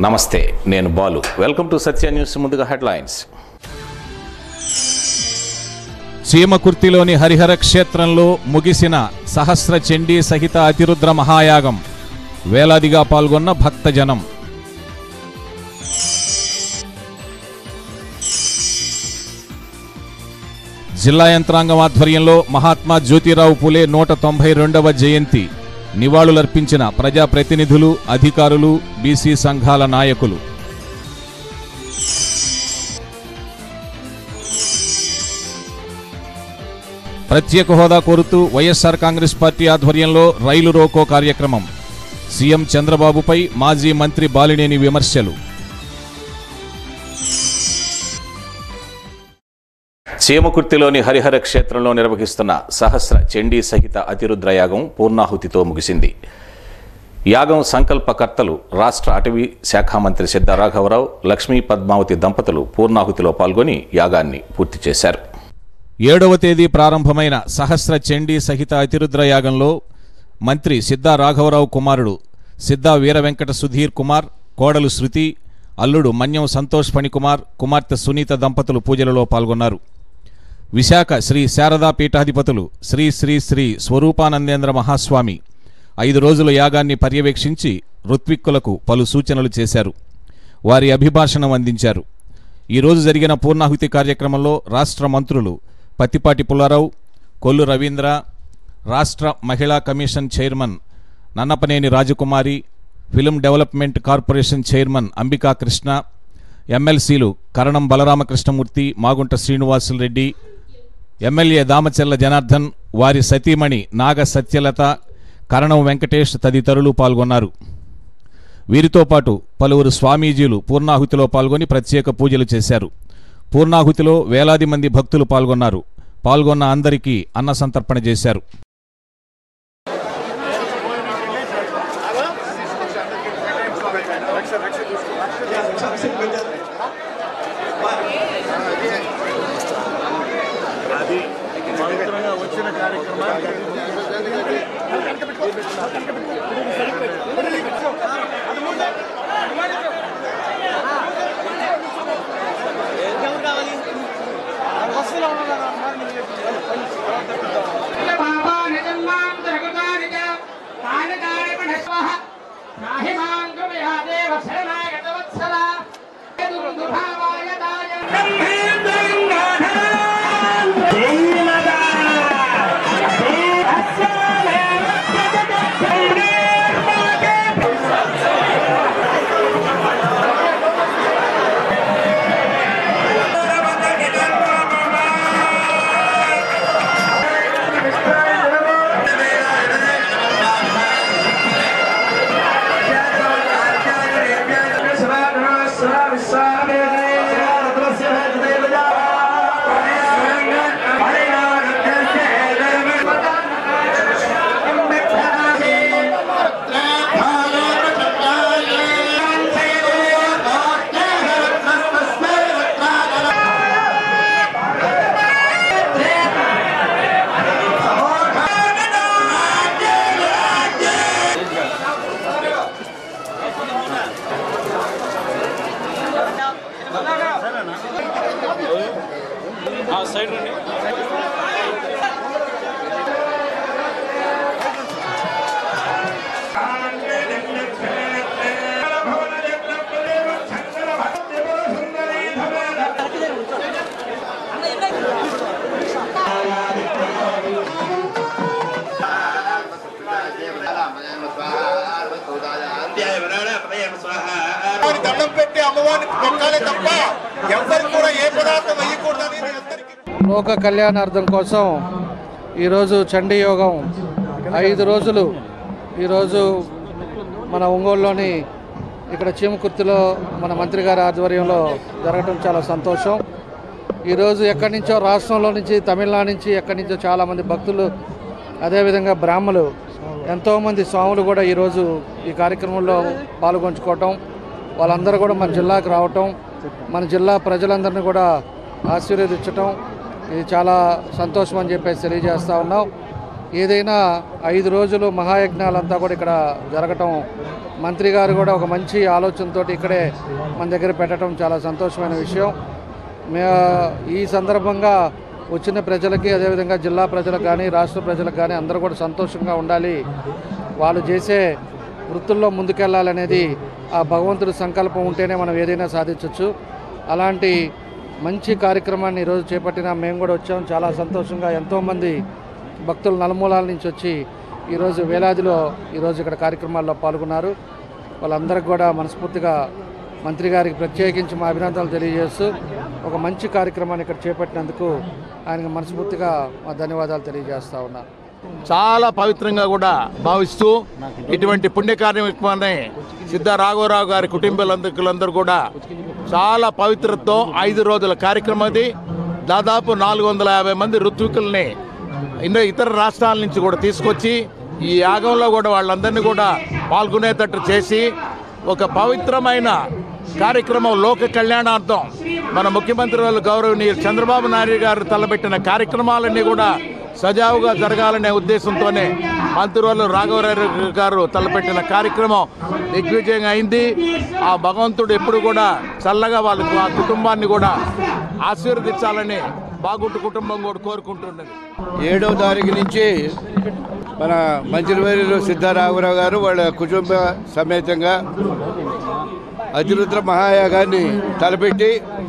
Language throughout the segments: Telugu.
నమస్తే నేను Balu welcome to Satya news ముందుగా హెడ్లైన్స్ చీమకుర్తిలోని హరిహర క్షేత్రంలో ముగిసిన సహస్ర చండీ సహిత అతిరుద్ర మహాయాగం వేలాదిగా పాల్గొన్న భక్తజనం జిల్లా యంత్రాంగం ఆధ్వర్యంలో మహాత్మా జ్యోతిరావు పులే నూట తొంభై రెండవ జయంతి నివాళులర్పించిన ప్రజాప్రతినిధులు అధికారులు బీసీ సంఘాల నాయకులు ప్రత్యేక హోదా కోరుతూ వైఎస్ఆర్ కాంగ్రెస్ పార్టీ ఆధ్వర్యంలో రైలు రోకో కార్యక్రమం సీఎం చంద్రబాబుపై మాజీ మంత్రి బాలినేని విమర్శలు చీమకుర్తిలోని హరిహర క్షేత్రంలో నిర్వహిస్తున్న సహస్ర చండీ సహిత అతిరుద్రయాగం పూర్ణాహుతితో ముగిసింది యాగం సంకల్పకర్తలు రాష్ట్ర అటవీ శాఖ మంత్రి సిద్ధ రాఘవరావు లక్ష్మీ పద్మావతి దంపతులు పూర్ణాహుతిలో పాల్గొని యాగాన్ని పూర్తి చేశారు ఏడవ తేదీ ప్రారంభమైన సహస్ర చండీ సహిత అతిరుద్ర యాగంలో మంత్రి సిద్ధా రాఘవరావు కుమారుడు సిద్ధా వీరవెంకట సుధీర్ కుమార్ కోడలు శృతి అల్లుడు మన్యం సంతోష్ ఫణికుమార్ కుమార్తె సునీత దంపతులు పూజలలో పాల్గొన్నారు విశాఖ శ్రీ శారదా పీఠాధిపతులు శ్రీ శ్రీ శ్రీ స్వరూపానందేంద్ర మహాస్వామి ఐదు రోజుల యాగాన్ని పర్యవేక్షించి ఋత్విక్కులకు పలు సూచనలు చేశారు వారి అభిభాషణం అందించారు ఈరోజు జరిగిన పూర్ణాహుతి కార్యక్రమంలో రాష్ట్ర మంత్రులు పత్తిపాటి పుల్లారావు కొల్లు రవీంద్ర రాష్ట్ర మహిళా commission chairman Nannapaneni Rajakumari film development corporation chairman Ambika Krishna ఎమ్మెల్సీలు కరణం బలరామకృష్ణమూర్తి మాగుంట శ్రీనివాసులరెడ్డి ఎమ్మెల్యే దామచెల్ల జనార్దన్ వారి సతీమణి నాగ సత్యలత కరణం వెంకటేష్ తదితరులు పాల్గొన్నారు వీరితో పాటు పలువురు స్వామీజీలు పూర్ణాహుతిలో పాల్గొని ప్రత్యేక పూజలు చేశారు పూర్ణాహుతిలో వేలాది మంది భక్తులు పాల్గొన్నారు పాల్గొన్న అందరికీ అన్న సంతర్పణ చేశారు అది పవిత్రంగా వచ్చిన కార్యక్రమాన్ని అమ్మవారి దండం పెట్టి అమ్మవారిని మొక్కాలే తప్ప ఎవరికి కూడా ఏ పదార్థం వేయకూడదని అందరికీ లోక కళ్యాణార్థం కోసం ఈరోజు చండీ యోగం ఐదు రోజులు ఈరోజు మన ఒంగోలులోని ఇక్కడ చీమకుర్తిలో మన మంత్రి గారి ఆధ్వర్యంలో జరగడం చాలా సంతోషం ఈరోజు ఎక్కడి నుంచో రాష్ట్రంలో నుంచి తమిళనాడు నుంచి ఎక్కడి నుంచో చాలామంది భక్తులు అదేవిధంగా బ్రాహ్మలు ఎంతోమంది స్వాములు కూడా ఈరోజు ఈ కార్యక్రమంలో పాల్గొంచుకోవటం వాళ్ళందరూ కూడా మన జిల్లాకు రావటం మన జిల్లా ప్రజలందరినీ కూడా ఆశీర్వదించటం ఇది చాలా సంతోషం అని చెప్పేసి తెలియజేస్తా ఉన్నాం ఏదైనా ఐదు రోజులు మహాయజ్ఞాలంతా కూడా ఇక్కడ జరగటం మంత్రి గారు కూడా ఒక మంచి ఆలోచనతో ఇక్కడే మన దగ్గర పెట్టడం చాలా సంతోషమైన విషయం మే ఈ సందర్భంగా వచ్చిన ప్రజలకి అదేవిధంగా జిల్లా ప్రజలకు కానీ రాష్ట్ర ప్రజలకు కానీ అందరూ కూడా సంతోషంగా ఉండాలి వాళ్ళు చేసే వృత్తుల్లో ముందుకెళ్ళాలనేది ఆ భగవంతుడి సంకల్పం ఉంటేనే మనం ఏదైనా సాధించవచ్చు అలాంటి మంచి కార్యక్రమాన్ని ఈరోజు చేపట్టిన మేము కూడా వచ్చాం చాలా సంతోషంగా ఎంతోమంది భక్తులు నలుమూలాల నుంచి వచ్చి ఈరోజు వేలాదిలో ఈరోజు ఇక్కడ కార్యక్రమాల్లో పాల్గొన్నారు వాళ్ళందరికీ కూడా మనస్ఫూర్తిగా మంత్రి గారికి ప్రత్యేకించి మా అభినందనలు తెలియజేస్తూ ఒక మంచి కార్యక్రమాన్ని ఇక్కడ చేపట్టినందుకు ఆయనకు మనస్ఫూర్తిగా మా ధన్యవాదాలు తెలియజేస్తా ఉన్నా చాలా పవిత్రంగా కూడా భావిస్తూ ఇటువంటి పుణ్య కార్యక్రమాన్ని సిద్ధ రాఘవరావు గారి కుటుంబాలందరికీ కూడా చాలా పవిత్రతో ఐదు రోజుల కార్యక్రమం అది దాదాపు నాలుగు వందల యాభై మంది ఋత్వికుల్ని ఇన్న ఇతర రాష్ట్రాల నుంచి కూడా తీసుకొచ్చి ఈ యాగంలో కూడా వాళ్ళందరినీ కూడా పాల్గొనేటట్టు చేసి ఒక పవిత్రమైన కార్యక్రమం లోక కళ్యాణార్థం మన ముఖ్యమంత్రి వాళ్ళు గౌరవనీయులు చంద్రబాబు నాయుడు గారు తలపెట్టిన కార్యక్రమాలన్నీ కూడా సజావుగా జరగాలనే ఉద్దేశంతోనే మంత్రివర్లు రాఘవరావు గారు తలపెట్టిన కార్యక్రమం దిగ్విజయంగా అయింది ఆ భగవంతుడు ఎప్పుడు కూడా చల్లగా వాళ్ళకు ఆ కుటుంబాన్ని కూడా ఆశీర్వదించాలని బాగుంటు కుటుంబం కూడా కోరుకుంటున్నది ఏడవ తారీఖు నుంచి మన మంత్రివర్యులు సిద్ధారామరావు గారు వాళ్ళ కుటుంబ సమేతంగా అతిరుద్ర మహాయాగాన్ని తలపెట్టి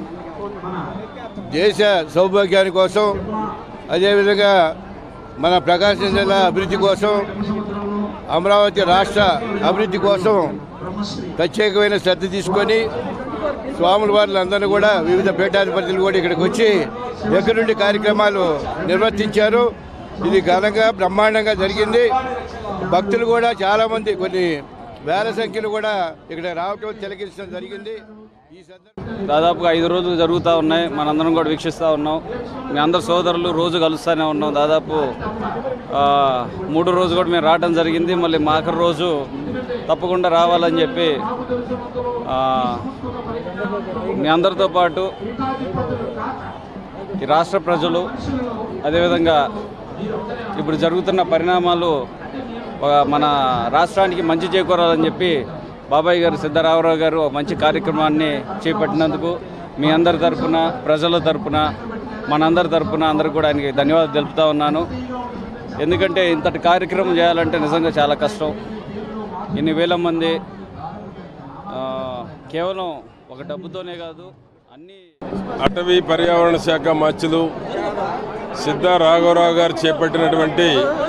దేశ సౌభాగ్యాని కోసం అదేవిధంగా మన ప్రకాశం జిల్లా అభివృద్ధి కోసం అమరావతి రాష్ట్ర అభివృద్ధి కోసం ప్రత్యేకమైన శ్రద్ధ తీసుకొని స్వాముల వారులందరూ కూడా వివిధ పీఠాధిపతులు కూడా ఇక్కడికి వచ్చి దగ్గరుండి కార్యక్రమాలు నిర్వర్తించారు ఇది ఘనంగా బ్రహ్మాండంగా జరిగింది భక్తులు కూడా చాలామంది కొన్ని వేల సంఖ్యలో కూడా ఇక్కడ రావటం తిలకించడం జరిగింది ఈ సందర్భంగా దాదాపుగా ఐదు రోజులు జరుగుతూ ఉన్నాయి మనందరం కూడా వీక్షిస్తూ ఉన్నాం మీ అందరు సోదరులు రోజు కలుస్తూనే ఉన్నాం దాదాపు ఆ, మూడో రోజు కూడా మేము రావడం జరిగింది మళ్ళీ మా ఆఖరి రోజు తప్పకుండా రావాలని చెప్పి ఆ, మీ అందరితో పాటు ఈ రాష్ట్ర ప్రజలు అదేవిధంగా ఇప్పుడు జరుగుతున్న పరిణామాలు ఒక మన రాష్ట్రానికి మంచి చేకూరాలని చెప్పి బాబాయ్ గారు సిద్ధరామరావు గారు ఒక మంచి కార్యక్రమాన్ని చేపట్టినందుకు మీ అందరి తరపున ప్రజల తరపున మనందరి తరపున అందరికి కూడా ఆయనకి ధన్యవాదాలు తెలుపుతా ఉన్నాను ఎందుకంటే ఇంతటి కార్యక్రమం చేయాలంటే నిజంగా చాలా కష్టం ఇన్ని వేల మంది ఆ, కేవలం ఒక డబ్బుతోనే కాదు అన్నీ అటవీ పర్యావరణ శాఖ మంత్రులు సిద్ధ రాఘవరావు గారు చేపట్టినటువంటి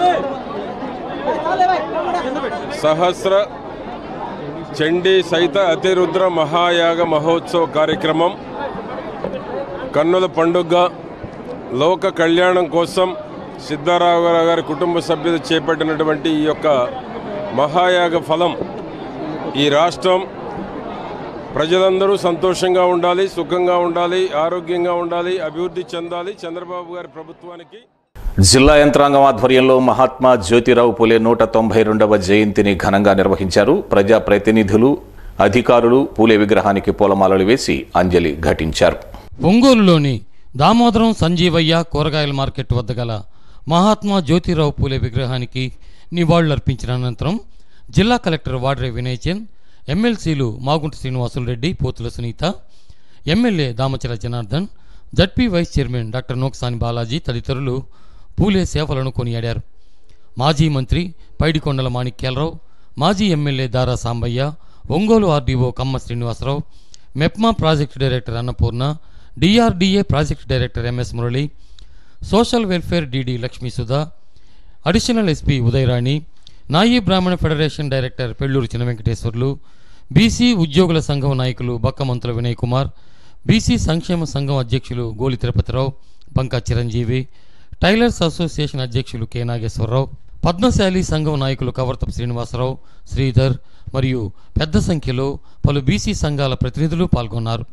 సహస్ర చండీ సైత అతిరుద్ర మహాయాగ మహోత్సవ కార్యక్రమం కన్నుల పండుగ లోక కళ్యాణం కోసం సిద్ధరాఘవరావు గారి కుటుంబ సభ్యులు చేపట్టినటువంటి ఈ యొక్క మహాయాగ ఫలం ఈ రాష్ట్రం ప్రజలందరూ సంతోషంగా ఉండాలి సుఖంగా ఉండాలి ఆరోగ్యంగా ఉండాలి అభివృద్ధి చెందాలి చంద్రబాబు గారి ప్రభుత్వానికి జిల్లా యంత్రాంగం ఆధ్వర్యంలో మహాత్మా జ్యోతిరావు పులే నూట తొంభై రెండవ జయంతిని ఘనంగా నిర్వహించారు ప్రజా ప్రతినిధులు అధికారులు పూలే విగ్రహానికి పూలమాలలు వేసి అంజలి ఘటించారు ఒంగోలులోని దామోదరం సంజీవయ్య కూరగాయల మార్కెట్ వద్ద గల మహాత్మా జ్యోతిరావు పూలే విగ్రహానికి నివాళులర్పించిన అనంతరం జిల్లా కలెక్టర్ వాడ్రే వినయ్ చంద్ ఎమ్మెల్సీలు Magunta Srinivasulu Reddy Pothula Sunitha MLA Damachala Janardhan ZP vice chairman doctor Noksani Balaji తదితరులు పూలే సేవలను కొనియాడారు మాజీ మంత్రి పైడికొండల మాణిక్యాలరావు మాజీ MLA Dara Sambaiah Ongole RDO Kamma Srinivasarao MEPMA project director Annapurna DRDA project director MS Murali social welfare DD Lakshmi Sudha additional SP Udayarani Nayee Brahmana federation director Pelluru చిన్న వెంకటేశ్వర్లు బీసీ ఉద్యోగుల సంఘం నాయకులు బక్కమంతుల వినయ్ కుమార్ బీసీ సంక్షేమ సంఘం అధ్యక్షులు గోలి తిరుపతిరావు బంకా చిరంజీవి టైలర్స్ అసోసియేషన్ అధ్యక్షులు కె నాగేశ్వరరావు పద్మశాలి సంఘం నాయకులు కవర్తపు శ్రీనివాసరావు శ్రీధర్ మరియు పెద్ద సంఖ్యలో పలు బీసీ సంఘాల ప్రతినిధులు పాల్గొన్నారు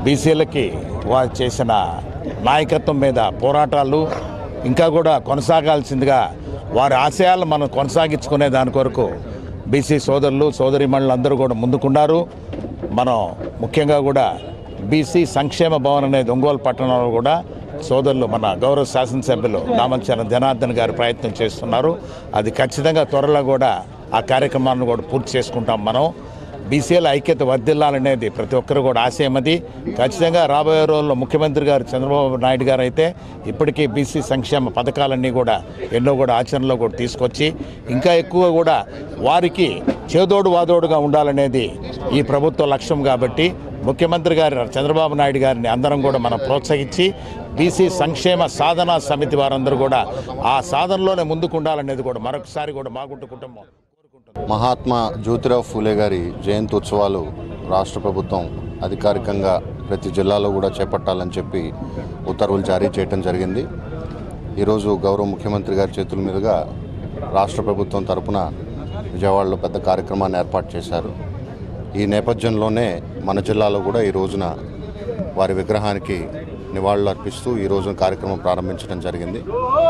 బీసీలకి వారు చేసిన నాయకత్వం మీద పోరాటాలు ఇంకా కూడా కొనసాగాల్సిందిగా వారి ఆశయాలను మనం కొనసాగించుకునే దాని కొరకు బీసీ సోదరులు సోదరిమణులు అందరూ కూడా ముందుకున్నారు మనం ముఖ్యంగా కూడా బీసీ సంక్షేమ భవన్ అనేది ఒంగోలు పట్టణంలో కూడా సోదరులు మన గౌరవ శాసనసభ్యులు దామచరణ జనార్దన్ గారు ప్రయత్నం చేస్తున్నారు అది ఖచ్చితంగా త్వరలో కూడా ఆ కార్యక్రమాన్ని కూడా పూర్తి చేసుకుంటాం మనం బీసీల ఐక్యత వర్ధిల్లాలనేది ప్రతి ఒక్కరు కూడా ఆశయం అది ఖచ్చితంగా రాబోయే రోజుల్లో ముఖ్యమంత్రి గారు చంద్రబాబు నాయుడు గారు అయితే ఇప్పటికీ బీసీ సంక్షేమ పథకాలన్నీ కూడా ఎన్నో కూడా ఆచరణలో కూడా తీసుకొచ్చి ఇంకా ఎక్కువ కూడా వారికి చేదోడు వాదోడుగా ఉండాలనేది ఈ ప్రభుత్వ లక్ష్యం కాబట్టి ముఖ్యమంత్రి గారు చంద్రబాబు నాయుడు గారిని అందరం కూడా మనం ప్రోత్సహించి బీసీ సంక్షేమ సాధనా సమితి వారందరూ కూడా ఆ సాధనలోనే ముందుకు ఉండాలనేది కూడా మరొకసారి కూడా మాగుంటు కుటుంబం మహాత్మా జ్యోతిరావు ఫూలే గారి జయంతి ఉత్సవాలు రాష్ట్ర ప్రభుత్వం అధికారికంగా ప్రతి జిల్లాలో కూడా చేపట్టాలని చెప్పి ఉత్తర్వులు జారీ చేయడం జరిగింది ఈరోజు గౌరవ ముఖ్యమంత్రి గారి చేతుల మీదుగా రాష్ట్ర ప్రభుత్వం తరపున విజయవాడలో పెద్ద కార్యక్రమాన్ని ఏర్పాటు చేశారు ఈ నేపథ్యంలోనే మన జిల్లాలో కూడా ఈ రోజున వారి విగ్రహానికి నివాళులు అర్పిస్తూ ఈ రోజున కార్యక్రమం ప్రారంభించడం జరిగింది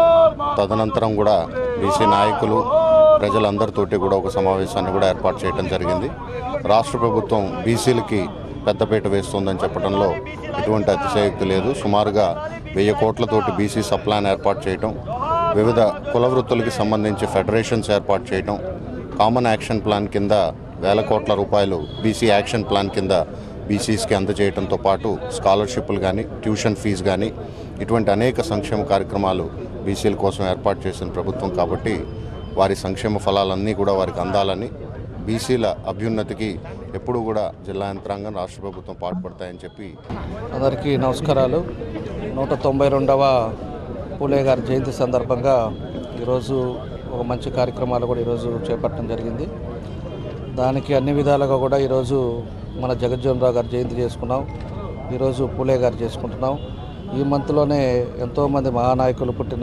తదనంతరం కూడా బీసీ నాయకులు ప్రజలందరితోటి కూడా ఒక సమావేశాన్ని కూడా ఏర్పాటు చేయడం జరిగింది రాష్ట్ర ప్రభుత్వం బీసీలకి పెద్దపీట వేస్తుందని చెప్పడంలో ఎటువంటి అతిశయోక్తి లేదు సుమారుగా వెయ్యి కోట్లతోటి బీసీ సప్లాన్ ఏర్పాటు చేయటం వివిధ కుల వృత్తులకి సంబంధించి ఫెడరేషన్స్ ఏర్పాటు చేయటం కామన్ యాక్షన్ ప్లాన్ కింద వేల కోట్ల రూపాయలు బీసీ యాక్షన్ ప్లాన్ కింద బీసీస్కి అందజేయడంతో పాటు స్కాలర్షిప్లు కానీ ట్యూషన్ ఫీజు కానీ ఇటువంటి అనేక సంక్షేమ కార్యక్రమాలు బీసీల కోసం ఏర్పాటు చేసిన ప్రభుత్వం కాబట్టి వారి సంక్షేమ ఫలాలన్నీ కూడా వారికి అందాలని బీసీల అభ్యున్నతికి ఎప్పుడూ కూడా జిల్లా యంత్రాంగం రాష్ట్ర ప్రభుత్వం పాటుపడతాయని చెప్పి అందరికీ నమస్కారాలు నూట తొంభై రెండవ పూలే గారి జయంతి సందర్భంగా ఈరోజు ఒక మంచి కార్యక్రమాలు కూడా ఈరోజు చేపట్టడం జరిగింది దానికి అన్ని విధాలుగా కూడా ఈరోజు మన జగజ్జీవన్ రావు గారి జయంతి చేసుకున్నాం ఈరోజు పూలే గారు చేసుకుంటున్నాం ఈ మంత్లోనే ఎంతోమంది మహానాయకులు పుట్టిన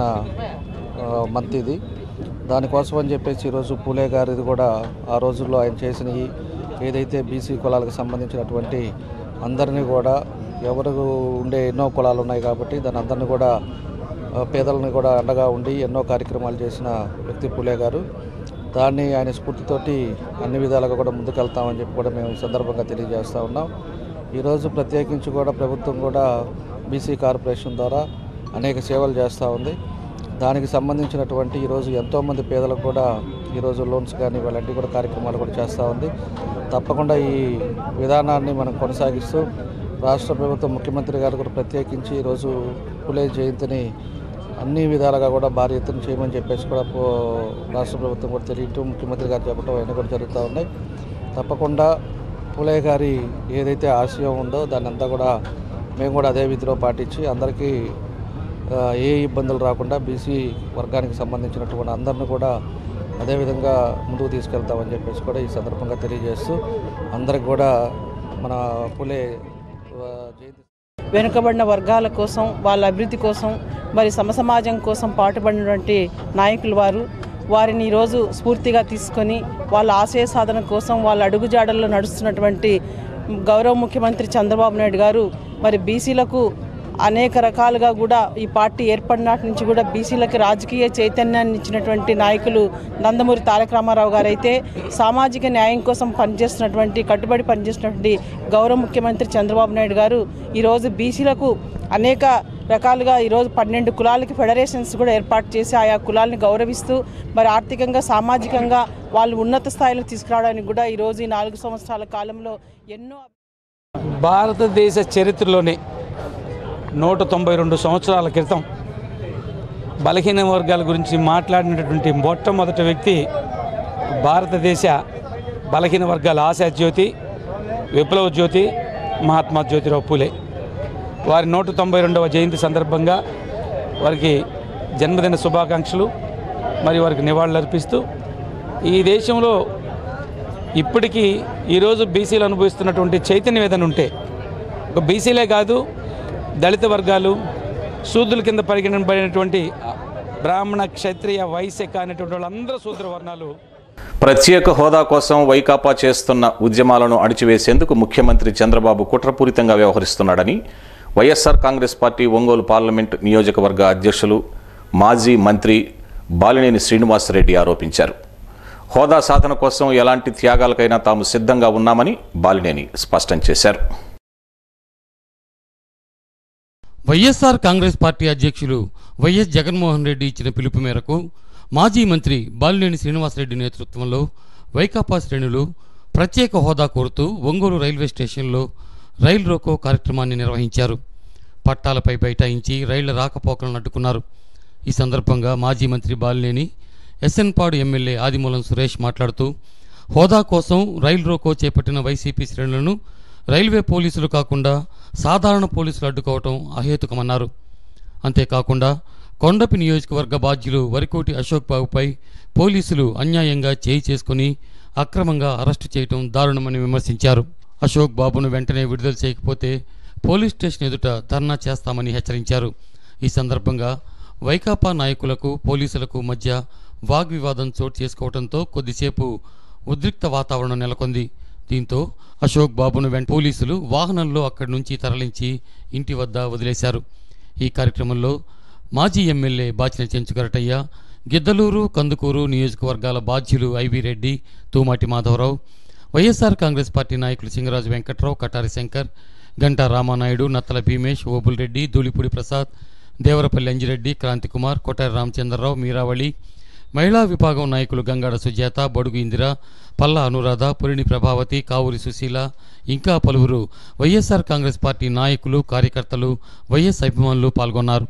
ఆ, మంత్ ఇది దానికోసం అని చెప్పేసి ఈరోజు పూలే గారిది కూడా ఆ రోజుల్లో ఆయన చేసినవి ఏదైతే బీసీ కులాలకు సంబంధించినటువంటి అందరినీ కూడా ఎవరు ఉండే ఎన్నో కులాలు ఉన్నాయి కాబట్టి దాని అందరినీ కూడా ఆ, పేదలని కూడా అండగా ఉండి ఎన్నో కార్యక్రమాలు చేసిన వ్యక్తి పూలే గారు దాన్ని ఆయన స్ఫూర్తితోటి అన్ని విధాలుగా కూడా ముందుకెళ్తామని చెప్పి కూడా మేము ఈ సందర్భంగా తెలియజేస్తూ ఉన్నాం ఈరోజు ప్రత్యేకించి కూడా ప్రభుత్వం కూడా బీసీ కార్పొరేషన్ ద్వారా అనేక సేవలు చేస్తూ ఉంది దానికి సంబంధించినటువంటి ఈరోజు ఎంతోమంది పేదలకు కూడా ఈరోజు లోన్స్ కానీ ఇలాంటి కూడా కార్యక్రమాలు కూడా చేస్తూ ఉంది తప్పకుండా ఈ విధానాన్ని మనం కొనసాగిస్తూ రాష్ట్ర ప్రభుత్వం ముఖ్యమంత్రి గారు కూడా ప్రత్యేకించి ఈరోజు పులే జయంతిని అన్ని విధాలుగా కూడా భారీ ఎత్తున చేయమని చెప్పేసి కూడా పో- రాష్ట్ర ప్రభుత్వం కూడా తెలియటం ముఖ్యమంత్రి గారు చెప్పడం అవన్నీ కూడా జరుగుతూ ఉన్నాయి తప్పకుండా పులే గారి ఏదైతే ఆశయం ఉందో దాన్ని అంతా కూడా మేము కూడా అదే విధిలో పాటించి అందరికీ ఆ, ఏ ఇబ్బందులు రాకుండా బీసీ వర్గానికి సంబంధించినటువంటి అందరిని కూడా అదేవిధంగా ముందుకు తీసుకెళ్తామని చెప్పేసి కూడా ఈ సందర్భంగా తెలియజేస్తూ అందరికి కూడా మన పులే ఆ, జయంతి వెనుకబడిన వర్గాల కోసం వాళ్ళ అభివృద్ధి కోసం మరి సమసమాజం కోసం పాటుపడినటువంటి నాయకులు వారు వారిని ఈరోజు స్ఫూర్తిగా తీసుకొని వాళ్ళ ఆశయ సాధన కోసం వాళ్ళ అడుగుజాడల్లో నడుస్తున్నటువంటి గౌరవ ముఖ్యమంత్రి చంద్రబాబు నాయుడు గారు మరి బీసీలకు అనేక రకాలుగా కూడా ఈ పార్టీ ఏర్పడినాటి నుంచి కూడా బీసీలకు రాజకీయ చైతన్యాన్ని ఇచ్చినటువంటి నాయకులు నందమూరి తారక రామారావు గారు అయితే సామాజిక న్యాయం కోసం పనిచేస్తున్నటువంటి కట్టుబడి పనిచేస్తున్నటువంటి గౌరవ ముఖ్యమంత్రి చంద్రబాబు నాయుడు గారు ఈరోజు బీసీలకు అనేక రకాలుగా ఈరోజు పన్నెండు కులాలకి ఫెడరేషన్స్ కూడా ఏర్పాటు చేసి ఆయా కులాలను గౌరవిస్తూ మరి ఆర్థికంగా సామాజికంగా వాళ్ళు ఉన్నత స్థాయిలో తీసుకురావడానికి కూడా ఈరోజు ఈ నాలుగు సంవత్సరాల కాలంలో ఎన్నో భారతదేశ చరిత్రలోనే నూట తొంభై రెండు సంవత్సరాల క్రితం బలహీన వర్గాల గురించి మాట్లాడినటువంటి మొట్టమొదటి వ్యక్తి భారతదేశ బలహీన వర్గాల ఆశా జ్యోతి విప్లవ జ్యోతి మహాత్మా జ్యోతిరావు పూలే వారి నూట తొంభై రెండవ జయంతి సందర్భంగా వారికి జన్మదిన శుభాకాంక్షలు మరి వారికి నివాళులు అర్పిస్తూ ఈ దేశంలో ఇప్పటికీ ఈరోజు బీసీలు అనుభవిస్తున్నటువంటి చైతన్యం ఏదైనా ఉంటే ఒక బీసీలే కాదు దళిత వర్గాలు శూద్రుల కింద పరిగణింపబడినటువంటి బ్రాహ్మణ క్షత్రియ వైశ్య కానిటువంటి వాళ్ళందరూ శూద్ర వర్ణాలు ప్రత్యేక హోదా కోసం వైకాపా చేస్తున్న ఉద్యమాలను అణిచివేసేందుకు ముఖ్యమంత్రి చంద్రబాబు కుట్రపూరితంగా వ్యవహరిస్తున్నాడని YSR Congress party Ongole parliament నియోజకవర్గ అధ్యక్షులు మాజీ మంత్రి బాలినేని శ్రీనివాసరెడ్డి ఆరోపించారు హోదా సాధన కోసం ఎలాంటి త్యాగాలకైనా తాము సిద్ధంగా ఉన్నామని బాలినేని స్పష్టం చేశారు వైఎస్ఆర్ కాంగ్రెస్ పార్టీ అధ్యక్షులు వైఎస్ జగన్మోహన్ రెడ్డి ఇచ్చిన పిలుపు మేరకు మాజీ మంత్రి బాలినేని శ్రీనివాసరెడ్డి నేతృత్వంలో వైకాపా శ్రేణులు ప్రత్యేక హోదా కోరుతూ ఒంగోలు రైల్వే స్టేషన్లో రైలు రోకో కార్యక్రమాన్ని నిర్వహించారు పట్టాలపై బైఠాయించి రైళ్ల రాకపోకలను అడ్డుకున్నారు ఈ సందర్భంగా మాజీ మంత్రి బాలినేని ఎస్ఎన్పాడు ఎమ్మెల్యే ఆదిమూలం సురేష్ మాట్లాడుతూ హోదా కోసం రైలు రోకో చేపట్టిన వైసీపీ శ్రేణులను రైల్వే పోలీసులు కాకుండా సాధారణ పోలీసులు అడ్డుకోవటం అహేతుకమన్నారు అంతేకాకుండా కొండపి నియోజకవర్గ బాధ్యులు వరికోటి అశోక్ బాబుపై పోలీసులు అన్యాయంగా చేయి చేసుకుని అక్రమంగా అరెస్టు చేయటం దారుణమని విమర్శించారు అశోక్ బాబును వెంటనే విడుదల చేయకపోతే పోలీస్ స్టేషన్ ఎదుట ధర్నా చేస్తామని హెచ్చరించారు ఈ సందర్భంగా వైకాపా నాయకులకు పోలీసులకు మధ్య వాగ్వివాదం చోటు చేసుకోవడంతో కొద్దిసేపు ఉద్రిక్త వాతావరణం నెలకొంది దీంతో అశోక్ బాబును వెంట పోలీసులు వాహనంలో అక్కడి నుంచి తరలించి ఇంటి వద్ద వదిలేశారు ఈ కార్యక్రమంలో మాజీ ఎమ్మెల్యే బాచిన చెంచుగరటయ్య గిద్దలూరు కందుకూరు నియోజకవర్గాల బాధ్యులు IV Reddy Thumati Madhavarao YSR Congress party నాయకులు సింగరాజు వెంకట్రావు కటారి శంకర్ గంటా రామానాయుడు నత్తల భీమేష్ ఓబుల్ రెడ్డి ధూళిపూడి ప్రసాద్ దేవరపల్లి అంజిరెడ్డి క్రాంతికుమార్ కొటారి రామచంద్రరావు మీరావళి మహిళా విభాగం నాయకులు గంగాడ సుజాత బడుగు ఇందిర పల్లా అనురాధ పురిణి ప్రభావతి కావూరి సుశీల ఇంకా పలువురు వైఎస్ఆర్ కాంగ్రెస్ పార్టీ నాయకులు కార్యకర్తలు వైఎస్ అభిమానులు పాల్గొన్నారు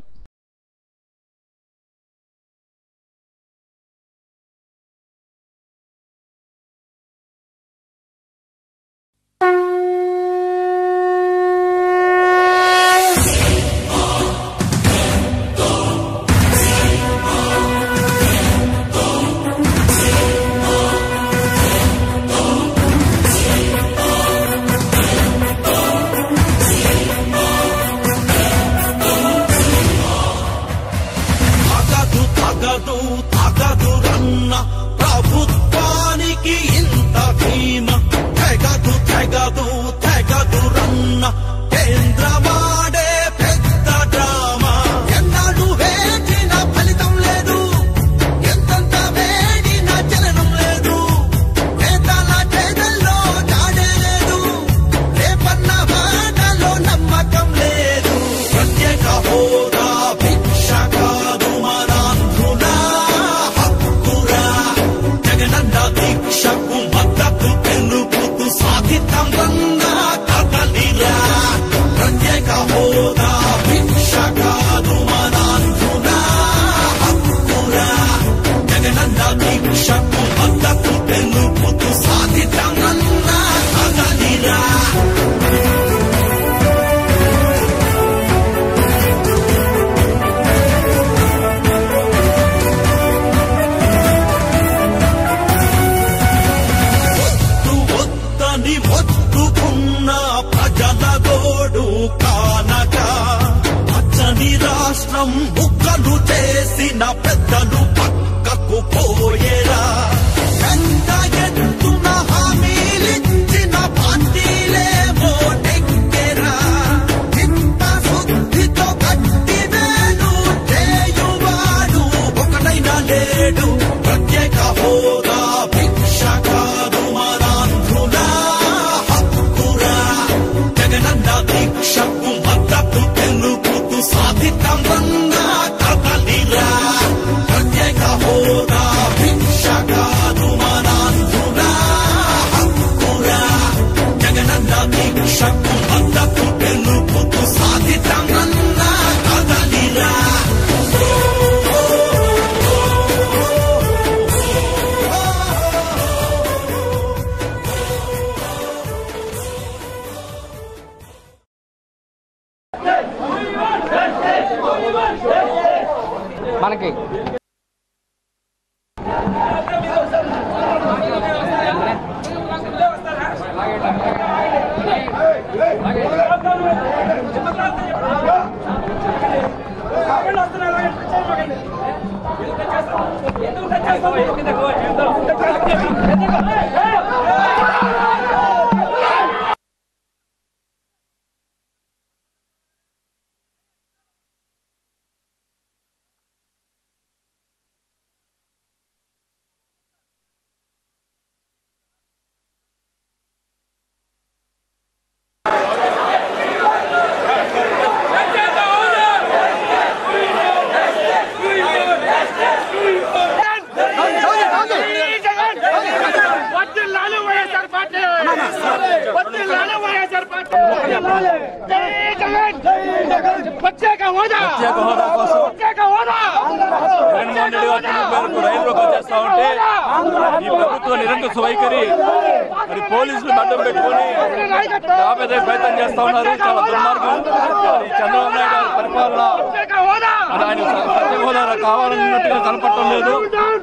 తగదు తగదు తగదు రన్న ప్రభుత్వానికి ఇంత భీమ తెగదు తెగదు తెగదు రన్న కేంద్రవాడే పెద్ద డ్రామా ఎన్నాడు వేచిన ఫలితం లేదు ఎంతంత వేడిన చలనం లేదు నేతల చేతల్లో జాడే లేదు రేపన్న మాటలో నమ్మకం లేదు ప్రత్యేక హోదా భిక్ష కాదు మనాంధ్రుల హక్కురా జగనన్న దీక్షకు మద్దతు తెలుపుతూ సాధితం వన్న కదలిరా ప్రత్యేక హోదా భిక్ష కాదు మనాంధ్రుల హక్కురా జగనన్న దీక్షకు మద్దతు తెలుపుతూ సాధితం వన్న కదలిరా వద్దు వద్దని మొత్తుకున్న ప్రజల గోడు కానక పచ్చని రాష్ట్రం ముక్కలు చేసిన పెద్దలు పక్కకు పోయేరా ఎంత ఎత్తున హామీలిచ్చిన పార్టీలేమో నెగ్గెరా ఇంత శుద్ధితో గట్టి వేలు చేయువాడు ఒకటైనా లేడు ప్రత్యేక హోదా భిక్ష కాదు మరాంధ్రుల హక్కురా జగనన్న దీక్షకు మద్దతు తెలుపుతూ సాధితం వన్న కదలిరా ప్రత్యేక హోదా భిక్ష కాదు మరాంధ్రుల హక్కురా జగనన్న దీక్షకు మద్దతు తెలుపుతూ సాధితం వన్న కదలిరా మనకి వస్తున్నాయి ప్రత్యేక హోదా కోసం జగన్మోహన్ రెడ్డి గారు పిలుపు మేరకు రైలు రోకో చేస్తా ఉంటే ఈ ప్రభుత్వ నిరంకుశ వైఖరి మరి పోలీసులు అడ్డం పెట్టుకొని ఆపేదే ప్రయత్నం చేస్తా ఉన్నారు చాలా దుర్మార్గం ఈ చంద్రబాబు నాయుడు గారి పరిపాలన మరి ఆయన ప్రత్యేక హోదా కావాలన్నట్టుగా కనపడటం లేదు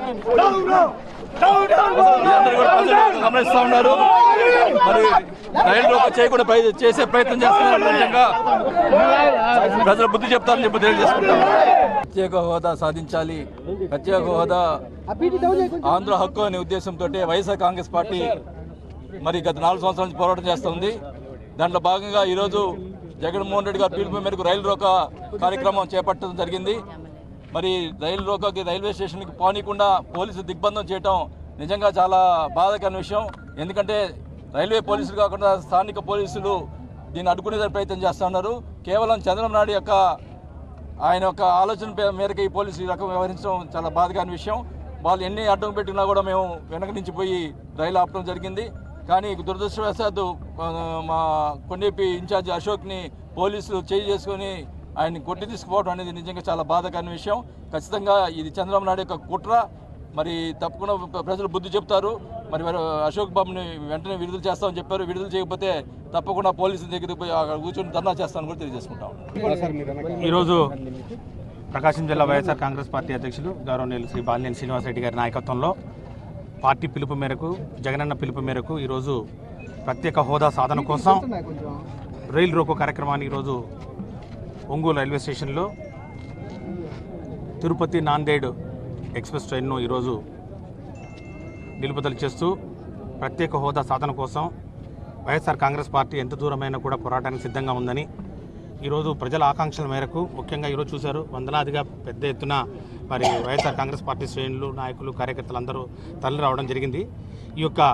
అందరూ కూడా ప్రజలు గమనిస్తా ఉన్నారు మరి రైలు రోకో చేయకుండా ప్రయ- చేసే ప్రయత్నం చేస్తున్నారు నిజంగా ప్రజలు బుద్ధి చెప్తారని చెప్పి తెలియజేసుకుంటాం ప్రత్యేక హోదా సాధించాలి ప్రత్యేక హోదా ఆంధ్ర హక్కు అనే ఉద్దేశంతో వైఎస్ఆర్ కాంగ్రెస్ పార్టీ మరి గత నాలుగు సంవత్సరాల నుంచి పోరాటం చేస్తుంది దాంట్లో భాగంగా ఈరోజు జగన్మోహన్ రెడ్డి గారి పిలుపు మేరకు రైలు రోక కార్యక్రమం చేపట్టడం జరిగింది మరి రైలు రోకకి రైల్వే స్టేషన్కి పోనీకుండా పోలీసులు దిగ్బంధం చేయటం నిజంగా చాలా బాధాకరమైన విషయం ఎందుకంటే రైల్వే పోలీసులు కాకుండా స్థానిక పోలీసులు దీన్ని అడ్డుకునే ప్రయత్నం చేస్తూ ఉన్నారు కేవలం చంద్రబాబు నాయుడు యొక్క ఆయన యొక్క ఆలోచన పే- మేరకు ఈ పోలీసులు ఈ రకం వ్యవహరించడం చాలా బాధకరమైన విషయం వాళ్ళు ఎన్ని అడ్డం పెట్టినా కూడా మేము వెనక నుంచి పోయి రైలు ఆపడం జరిగింది కానీ దురదృష్టవశాత్తు ఆ, మా కొండేపి ఇన్ఛార్జ్ అశోక్ని పోలీసులు చేయి చేసుకొని ఆయన్ని కొట్టి తీసుకుపోవడం అనేది నిజంగా చాలా బాధాకరమైన విషయం ఖచ్చితంగా ఇది చంద్రబాబు నాయుడు యొక్క కుట్ర మరి తప్పకుండా ప్ర- ప్రజలు బుద్ధి చెప్తారు మరి వారు అశోక్ బాబుని వెంటనే విడుదల చేస్తామని చెప్పారు విడుదల చేయకపోతే తప్పకుండా పోలీసుల దగ్గరికి పోయి అక్కడ కూర్చొని ధర్నా చేస్తామని కూడా తెలియజేసుకుంటాం ఈరోజు ప్రకాశం జిల్లా వైఎస్ఆర్ కాంగ్రెస్ పార్టీ అధ్యక్షులు గౌరవనీయులు శ్రీ బాలినేని శ్రీనివాసరెడ్డి గారి నాయకత్వంలో పార్టీ పిలుపు మేరకు జగనన్న పిలుపు మేరకు ఈరోజు ప్రత్యేక హోదా సాధన కోసం రైలు రోకో కార్యక్రమాన్ని ఈరోజు ఒంగోలు రైల్వే స్టేషన్లో తిరుపతి నాందేడ్ ఎక్స్ప్రెస్ ట్రైన్ను ఈరోజు నిలుపుదల చేస్తూ ప్రత్యేక హోదా సాధన కోసం వైఎస్ఆర్ కాంగ్రెస్ పార్టీ ఎంత దూరమైనా కూడా పోరాటానికి సిద్ధంగా ఉందని ఈరోజు ప్రజల ఆకాంక్షల మేరకు ముఖ్యంగా ఈరోజు చూశారు వందలాదిగా పెద్ద ఎత్తున మరి వైఎస్ఆర్ కాంగ్రెస్ పార్టీ శ్రేణులు నాయకులు కార్యకర్తలు అందరూ తరలి రావడం జరిగింది ఈ యొక్క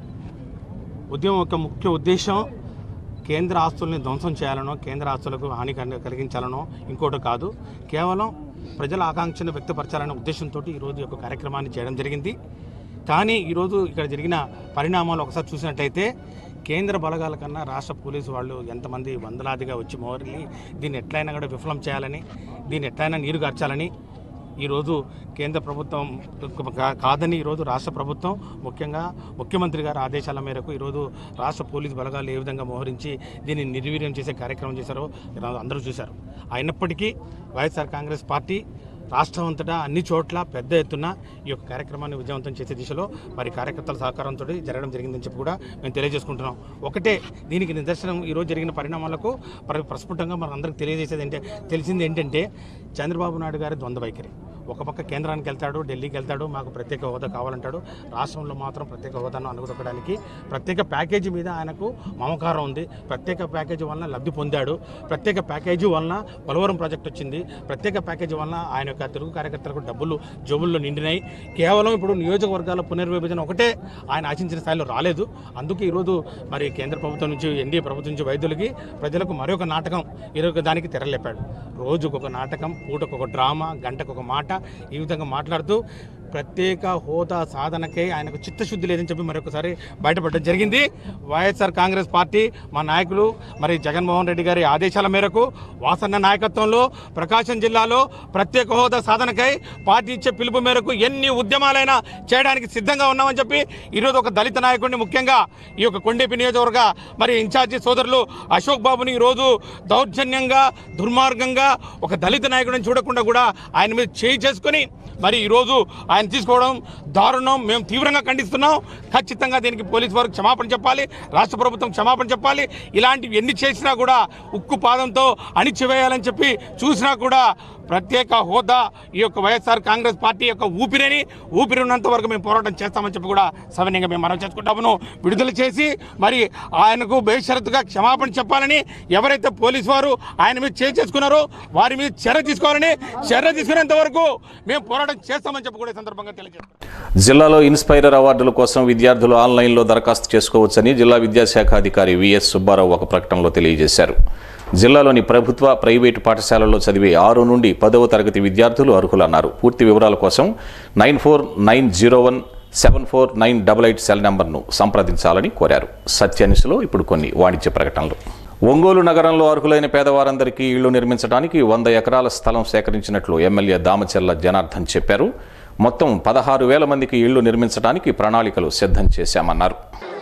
ఉద్యమం యొక్క ముఖ్య ఉద్దేశం కేంద్ర ఆస్తుల్ని ధ్వంసం చేయాలనో కేంద్ర ఆస్తులకు హాని కలి- కలిగించాలనో ఇంకోటి కాదు కేవలం ప్రజల ఆకాంక్షను వ్యక్తపరచాలనే ఉద్దేశంతో ఈరోజు ఈ యొక్క కార్యక్రమాన్ని చేయడం జరిగింది కానీ ఈరోజు ఇక్కడ జరిగిన పరిణామాలు ఒకసారి చూసినట్టయితే కేంద్ర బలగాల కన్నా రాష్ట్ర పోలీసు వాళ్ళు ఎంతమంది వందలాదిగా వచ్చి మోరలి దీన్ని ఎట్లయినా కూడా విఫలం చేయాలని దీన్ని ఎట్లయినా నీరు గార్చాలని ఈరోజు కేంద్ర ప్రభుత్వం కా- కాదని ఈరోజు రాష్ట్ర ప్రభుత్వం ముఖ్యంగా ముఖ్యమంత్రి గారి ఆదేశాల మేరకు ఈరోజు రాష్ట్ర పోలీసు బలగాలు ఏ విధంగా మోహరించి దీన్ని నిర్వీర్యం చేసే కార్యక్రమం చేశారో ఈరోజు అందరూ చూశారు అయినప్పటికీ వైఎస్ఆర్ కాంగ్రెస్ పార్టీ రాష్ట్రం అంతటా అన్ని చోట్ల పెద్ద ఎత్తున ఈ యొక్క కార్యక్రమాన్ని విజయవంతం చేసే దిశలో మరి కార్యకర్తల సహకారంతో జరగడం జరిగిందని చెప్పి కూడా మేము తెలియజేసుకుంటున్నాం ఒకటే దీనికి నిదర్శనం ఈరోజు జరిగిన పరిణామాలకు ప్ర- ప్రస్ఫుటంగా మన అందరికి తెలియజేసేది ఏంటంటే తెలిసింది ఏంటంటే చంద్రబాబు నాయుడు గారి ద్వంద్వ వైఖరి ఒక పక్క కేంద్రానికి వెళ్తాడు ఢిల్లీకి వెళ్తాడు మాకు ప్రత్యేక హోదా కావాలంటాడు రాష్ట్రంలో మాత్రం ప్రత్యేక హోదాను అనుగుదొక్కడానికి ప్రత్యేక ప్యాకేజీ మీద ఆయనకు మమకారం ఉంది ప్రత్యేక ప్యాకేజీ వలన లబ్ధి పొందాడు ప్రత్యేక ప్యాకేజీ వలన పోలవరం ప్రాజెక్ట్ వచ్చింది ప్రత్యేక ప్యాకేజీ వలన ఆయన యొక్క తెలుగు కార్యకర్తలకు డబ్బులు జోబుల్లో నిండినాయి కేవలం ఇప్పుడు నియోజకవర్గాల పునర్విభజన ఒకటే ఆయన ఆశించిన స్థాయిలో రాలేదు అందుకే ఈరోజు మరి కేంద్ర ప్రభుత్వం నుంచి ఎన్డీఏ ప్రభుత్వం నుంచి వైద్యులకి ప్రజలకు మరొక నాటకం ఈరోజు దానికి తెరలేపాడు రోజుకొక నాటకం పూటకొక డ్రామా గంటకొక మాట ఈ విధంగా మాట్లాడుతూ ప్రత్యేక హోదా సాధనకై ఆయనకు చిత్తశుద్ధి లేదని చెప్పి మరొకసారి బయటపడడం జరిగింది వైఎస్ఆర్ కాంగ్రెస్ పార్టీ మా నాయకులు మరి జగన్మోహన్ రెడ్డి గారి ఆదేశాల మేరకు వాసన్న నాయకత్వంలో ప్రకాశం జిల్లాలో ప్రత్యేక హోదా సాధనకై పార్టీ ఇచ్చే పిలుపు మేరకు ఎన్ని ఉద్యమాలైనా చేయడానికి సిద్ధంగా ఉన్నామని చెప్పి ఈరోజు ఒక దళిత నాయకుడిని ముఖ్యంగా ఈ యొక్క కొండేపి నియోజకవర్గ మరి ఇన్ఛార్జి సోదరులు అశోక్ బాబుని ఈరోజు దౌర్జన్యంగా దుర్మార్గంగా ఒక దళిత నాయకుడిని చూడకుండా కూడా ఆయన మీద చేయి చేసుకొని మరి ఈరోజు ఆయన తీసుకోవడం దారుణం మేము తీవ్రంగా ఖండిస్తున్నాం ఖచ్చితంగా దీనికి పోలీస్ వారికి క్షమాపణ చెప్పాలి రాష్ట్ర ప్రభుత్వం క్షమాపణ చెప్పాలి ఇలాంటివి ఎన్ని చేసినా కూడా ఉక్కు పాదంతో అణిచివేయాలని చెప్పి చూసినా కూడా ప్రత్యేక హోదా ఈ యొక్క వైఎస్ఆర్ కాంగ్రెస్ పార్టీ యొక్క ఊపిరిని ఊపిరి ఉన్నంత వరకు మేము పోరాటం చేస్తామని చెప్పి కూడా సవినయంగా మేము మనం చేసుకుంటాము విడుదల చేసి మరి ఆయనకు బేషరతుగా క్షమాపణ చెప్పాలని ఎవరైతే పోలీసు వారు ఆయన మీద చేయి చేసుకున్నారో వారి మీద చర్య తీసుకోవాలని చర్య తీసుకునేంత వరకు మేము పోరాటం చేస్తామని చెప్పి కూడా ఈ సందర్భంగా తెలియజేస్తాం జిల్లాలో ఇన్స్పైరర్ అవార్డుల కోసం విద్యార్థులు ఆన్లైన్లో దరఖాస్తు చేసుకోవచ్చని జిల్లా విద్యాశాఖ అధికారి విఎస్ సుబ్బారావు ఒక ప్రకటనలో తెలియజేశారు జిల్లాలోని ప్రభుత్వ ప్రైవేటు పాఠశాలల్లో చదివే ఆరు నుండి పదవ తరగతి విద్యార్థులు అర్హులన్నారు పూర్తి వివరాల కోసం nine four nine zero one seven four nine double eight cell నెంబర్ను సంప్రదించాలని కోరారు సత్యనిసులో ఇప్పుడు కొన్ని వాణిజ్య ప్రకటనలు ఒంగోలు నగరంలో అర్హులైన పేదవారందరికీ ఇళ్లు నిర్మించడానికి వంద ఎకరాల స్థలం సేకరించినట్లు ఎమ్మెల్యే దామచెల్ల జనార్దన్ చెప్పారు మొత్తం పదహారు వేల మందికి ఇళ్లు నిర్మించడానికి ప్రణాళికలు సిద్ధం చేశామన్నారు